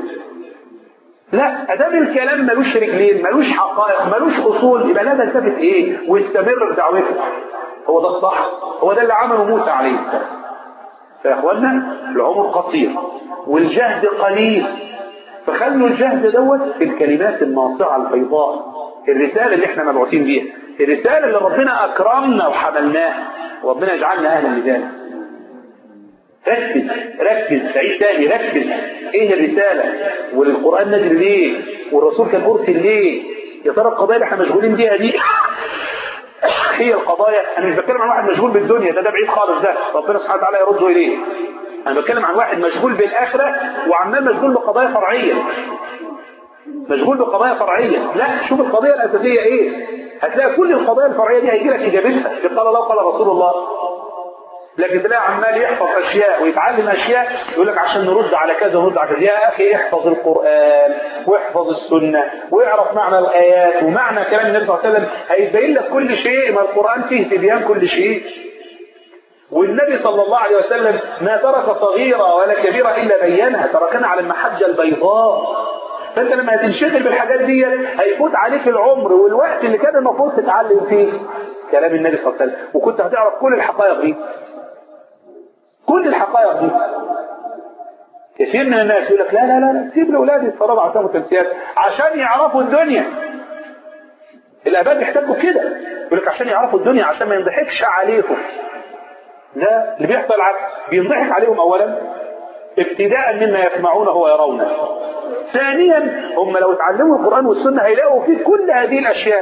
لا ادام الكلام ملوش رجلين ملوش حقائق ملوش اصول يبقى لا تلتفت ايه واستمر في دعوتك هو ده الصح هو ده اللي عمله موسى عليه السلام فيا اخوانا العمر قصير والجهد قليل فخلوا الجهد دوت في الكلمات الناصعه البيضاء الرساله اللي احنا مبعوثين بيها الرساله اللي ربنا اكرمنا وحملناها وربنا يجعلنا اهلا لذلك ركز ركز تعيد تاني ركز ايه الرساله والقران نزل ليه والرسول كان ارسل ليه يا ترى القضايا اللي احنا مشغولين بيها دي هي القضايا انا مش بتكلم عن واحد مشغول بالدنيا ده ده بعيد خالص ده ربنا سبحانه وتعالى يرده اليه انا بتكلم عن واحد مشغول بالاخره وعمال مشغول بقضايا فرعيه مشغول بقضايا فرعيه لا شوف القضيه الاساسيه ايه هتلاقي كل القضايا الفرعيه دي هيجي لك اجابتها في قال الله قال رسول الله لكن تلاقي عمال يحفظ اشياء ويتعلم اشياء يقول لك عشان نرد على كذا ونرد على كذا يا اخي احفظ القران واحفظ السنه واعرف معنى الايات ومعنى كلام النبي صلى الله عليه وسلم هيبين لك كل شيء ما القران فيه تبيان كل شيء والنبي صلى الله عليه وسلم ما ترك صغيرة ولا كبيرة إلا بينها تركنا على المحجة البيضاء فأنت لما هتنشغل بالحاجات دي هيفوت عليك العمر والوقت اللي كان المفروض تتعلم فيه كلام النبي صلى الله عليه وسلم وكنت هتعرف كل الحقائق دي كل الحقائق دي كثير من الناس يقول لك لا لا لا سيب لاولادي يتفرجوا على تمثيليات عشان يعرفوا الدنيا الاباء بيحتاجوا كده يقول لك عشان يعرفوا الدنيا عشان ما ينضحكش عليكم لا اللي بيحصل العكس بينضحك عليهم اولا ابتداء مما يسمعونه ويرونه ثانيا هم لو اتعلموا القران والسنه هيلاقوا فيه كل هذه الاشياء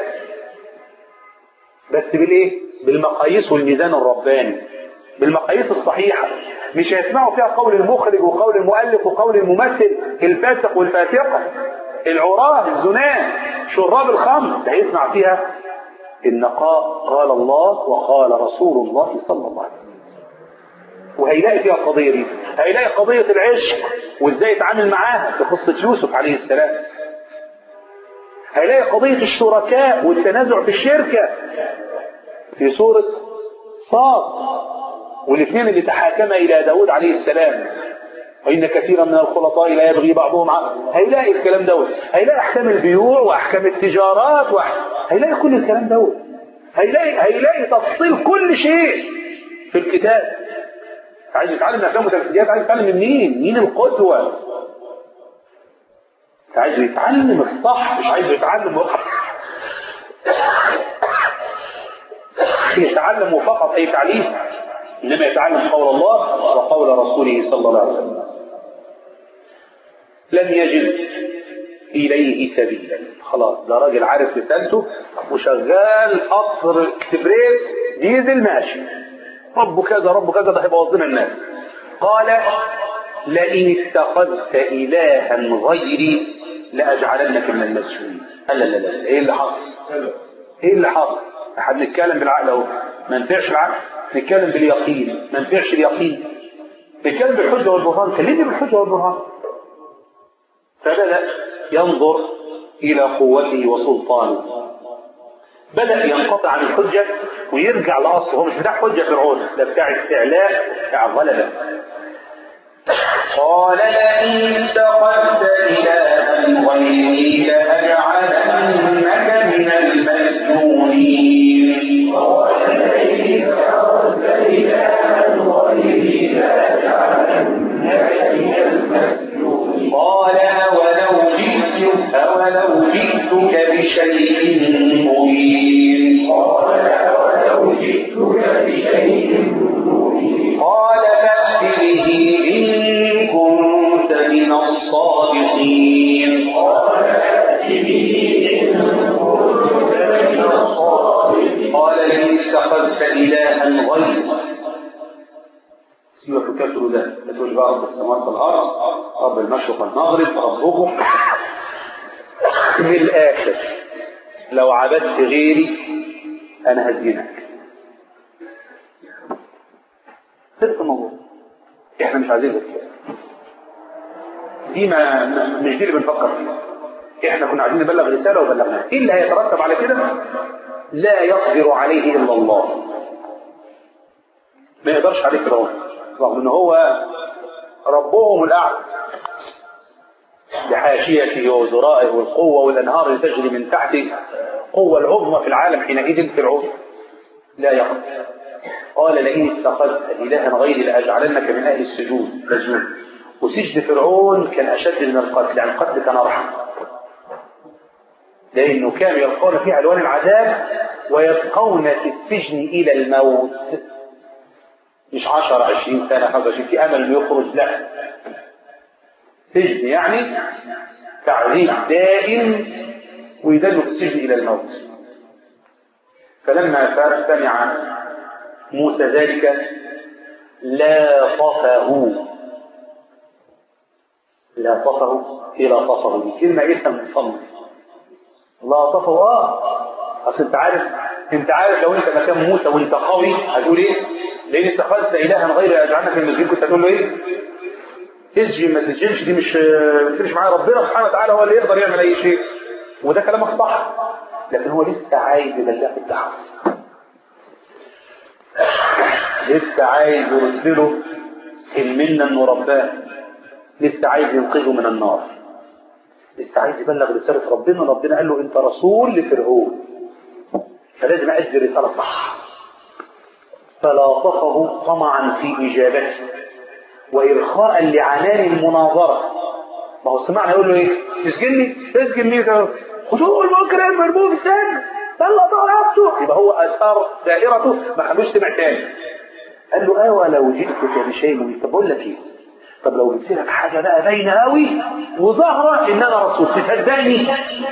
بس بالايه بالمقاييس والميزان الرباني بالمقاييس الصحيحه مش هيسمعوا فيها قول المخرج وقول المؤلف وقول الممثل الفاسق والفاسقه العراة الزناه شراب الخمر ده هيسمع فيها النقاء قال الله وقال رسول الله صلى الله عليه وسلم وهيلاقي فيها القضية دي هيلاقي قضية العشق وازاي يتعامل معاها في قصة يوسف عليه السلام هيلاقي قضية الشركاء والتنازع في الشركة في سورة صاد والاثنين اللي تحاكما إلى داود عليه السلام وإن كثيرا من الخلطاء لا يبغي بعضهم عن هيلاقي الكلام دوت هيلاقي أحكام البيوع وأحكام التجارات وأح... هيلاقي كل الكلام دوت هيلاقي هيلاقي تفصيل كل شيء في الكتاب عايز يتعلم افلام وتمثيليات عايز يتعلم من مين؟ مين القدوه؟ عايز يتعلم الصح مش عايز يتعلم وقت يتعلم فقط اي تعليم انما يتعلم قول الله وقول رسوله صلى الله عليه وسلم لم يجد اليه سبيلا خلاص ده راجل عارف رسالته وشغال قطر اكسبريس ديزل ماشي رب كذا رب كذا ده هيبوظ لنا الناس قال لئن اتخذت الها غيري لاجعلنك من المسجونين قال لا لا لا ايه اللي حصل ايه اللي حصل احنا بنتكلم بالعقل اهو ما ينفعش العقل نتكلم باليقين ما ينفعش اليقين نتكلم بالحجه والبرهان كلمني بالحجه والبرهان فبدا ينظر الى قوته وسلطانه بدأ ينقطع عن الحجة ويرجع لأصله هو مش بتاع حجة فرعون ده بتاع استعلاء بتاع غلبة قال لئن اتخذت إلها غيري لأجعلنك من المسجونين قال لئن اتخذت إلها غيري لأجعلنك من المسجونين قال أولو جئتك أولو جئتك بشيء مبين قال أولو جئتك بشيء مبين قال فأت به إن كنت من الصادقين قال فأت به إن كنت من الصادقين قال لئن اتخذت إلها غيري سيبك الكفر ده ما تقولش بقى رب السماوات والارض رب المشرق والمغرب ربكم من الاخر لو عبدت غيري انا هزينك صدق الموضوع احنا مش عايزين كده دي ما ما- مش دي اللي بنفكر فيها احنا كنا عايزين نبلغ رساله وبلغناها ايه اللي هيترتب على كده لا يقدر عليه الا الله ما يقدرش عليه فرعون رغم ان هو ربهم الاعلى بحاشيته ووزرائه والقوه والانهار اللي تجري من تحته القوه العظمى في العالم حينئذ فرعون لا يقدر قال لئن اتخذت الها غيري لاجعلنك من اهل السجون رجل وسجن فرعون كان اشد من القتل يعني القتل كان ارحم لانه كانوا يلقون فيه الوان العذاب ويبقون في السجن الى الموت مش 10 20 سنه 25 في امل انه يخرج لا سجن يعني تعذيب دائم ويدل في السجن الى الموت فلما سمع موسى ذلك لاطفه لاطفه في لاطفه دي كلمه اسم مصنف لاطفه اه اصل انت عارف انت عارف لو انت مكان موسى وانت قوي هتقول ايه؟ لان اتخذت الها غير اجعلنك من المسجد كنت هتقول له ايه؟ اسجن ما تسجنش دي مش مش معايا ربنا سبحانه وتعالى هو اللي يقدر يعمل اي شيء وده كلامك صح لكن هو لسه عايز يبلغ الدعوه لسه عايز يرسله المنه انه رباه لسه عايز ينقذه من النار لسه عايز يبلغ رساله ربنا ربنا قال له انت رسول لفرعون فلازم أدي رسالة صح فلاطفه طمعا في إجابته وإرخاء لعنان المناظرة ما هو سمعنا يقول له إيه تسجني تسجن مين خذوه المكرم مرموه في السجن يلا طلع نفسه يبقى هو أثار دائرته ما خلوش سمع تاني قال له أوى لو جئتك بشيء مبين طب بقول لك إيه طب لو جبت لك حاجة بقى باينة قوي وظاهرة إن أنا رسول تصدقني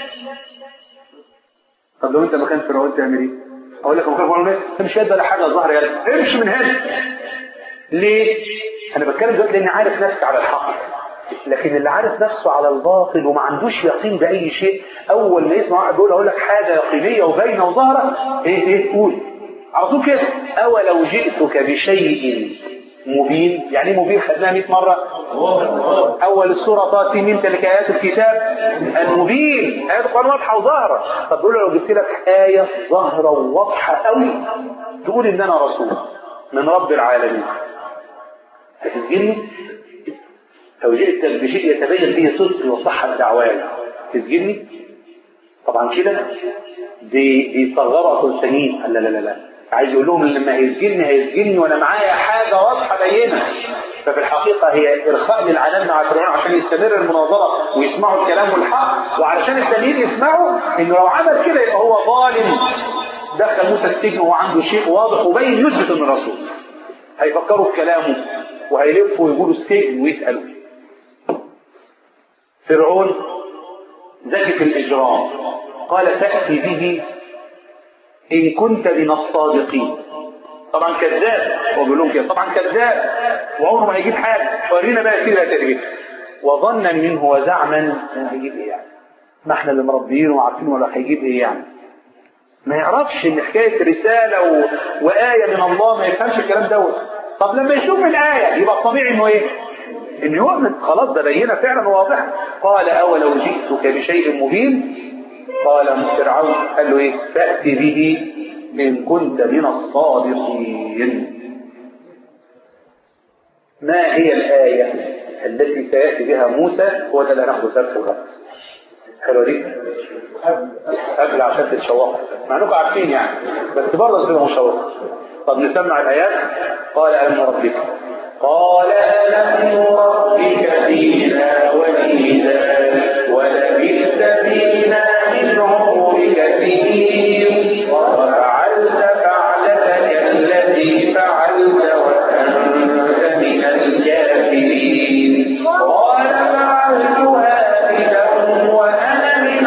طب لو انت مكان فرعون تعمل ايه؟ اقول لك مكان فرعون ايه؟ مش هيدا ولا حاجه ظهر يلا امشي من هنا ليه؟ انا بتكلم دلوقتي لاني عارف نفسي على الحق لكن اللي عارف نفسه على الباطل وما عندوش يقين باي شيء اول ما يسمع واحد بيقول اقول لك حاجه يقينيه وباينه وظاهره ايه ايه قول على طول كده اولو جئتك بشيء مبين يعني ايه مبين خدناها 100 مره اول السوره تاتي من تلك ايات الكتاب المبين ايات القران واضحه وظاهره طب بقول لو جبت لك ايه ظاهره وواضحه قوي تقول ان انا رسول من رب العالمين هتسجني لو جئت بشيء يتبين به صدقي وصحه دعواي تسجني طبعا كده دي بيصغروا سلطانين لا لا لا لا عايز يقول لهم لما هيسجني هيسجني وانا معايا حاجه واضحه بينه ففي الحقيقه هي ارخاء للعنان مع فرعون عشان يستمر المناظره ويسمعوا الكلام والحق وعلشان التانيين يسمعوا انه لو عمل كده يبقى هو ظالم دخل موسى السجن وهو عنده شيء واضح وبين يثبت انه رسول هيفكروا في كلامه وهيلفوا ويقولوا السجن ويسالوا فرعون ذكي في الاجرام قال تاتي به إن كنت من الصادقين طبعا كذاب هو بيقول لهم كده طبعا كذاب وعمره ما هيجيب حاجه ورينا بقى كده هتجيب وظنا منه وزعما هيجيب ايه يعني ما احنا اللي مربيينه وعارفين ولا هيجيب ايه يعني ما يعرفش ان حكايه رساله و... وايه من الله ما يفهمش الكلام دوت طب لما يشوف الايه يبقى الطبيعي انه ايه ان يؤمن خلاص ده بينه فعلا واضحه قال اولو جئتك بشيء مبين قال فرعون قال له ايه فأت به إن كنت من الصادقين ما هي الآية التي سيأتي بها موسى هو ده اللي هناخده درس الغد حلوة دي قبل عشان تتشوقوا مع انكم عارفين يعني بس برضه تبقى مشوقة طب نسمع الآيات قال ألم ربك قال ألم ربك فينا وليدا ولبثت فينا من عمرك سنين وفعلت فعلتك التي فعلت وأنت من الكافرين قال فعلتها إذا وأنا من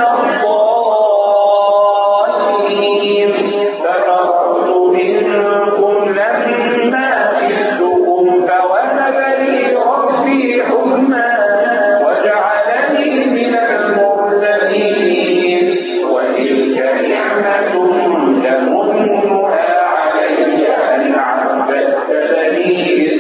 الضالين ففررت منكم لما جئتكم فوهب لي ربي حكما وجعلني من المرسلين وتلك نعمة تمنها علي أن عبدت بني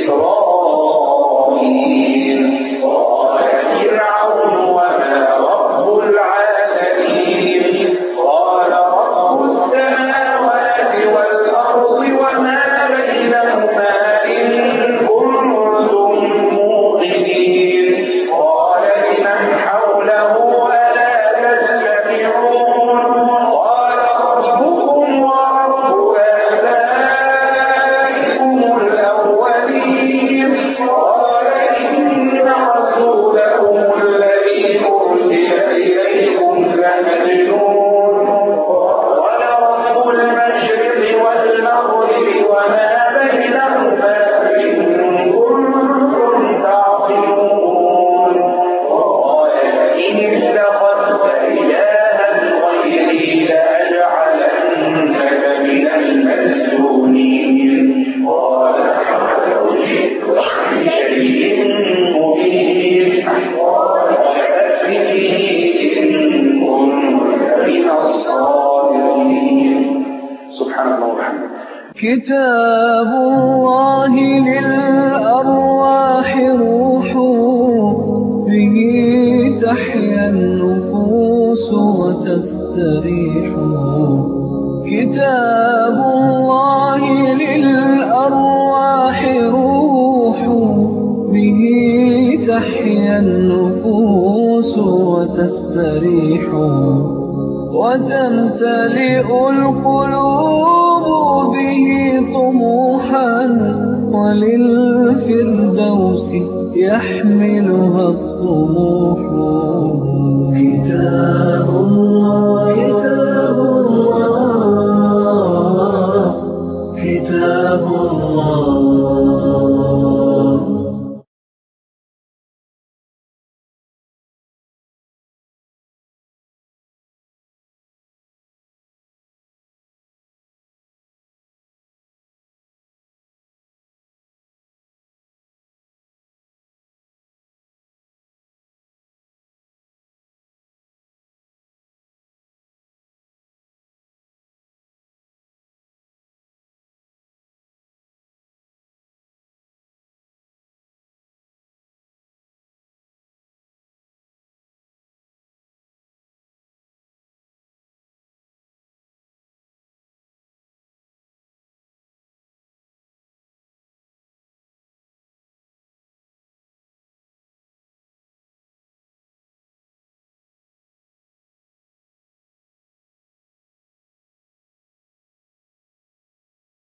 إسرائيل قال فرعون وما رب العالمين قال رب السماوات والأرض وما بينهما إن كنتم موقنين قال لمن حوله ألا تستمعون قال ربكم ورب آبائكم الأولين قال إن رسولكم الذي أرسل إليكم لمجنون ولرب المشرق والمغرب وما بينهما إن كنتم تعقلون وقال إن اتخذت إلها غيري لأجعلنك من المسجونين قال فلو جئت بشيء مبين قال فأت به إن كنت من الصادقين سبحان الله وبحمده كتاب الله للأرواح روح به تحيا النفوس وتستريح كتاب الله للأرواح روح به تحيا النفوس وتستريح وتمتلئ القلوب به طموحا وللفردوس يحملها الطموح كتاب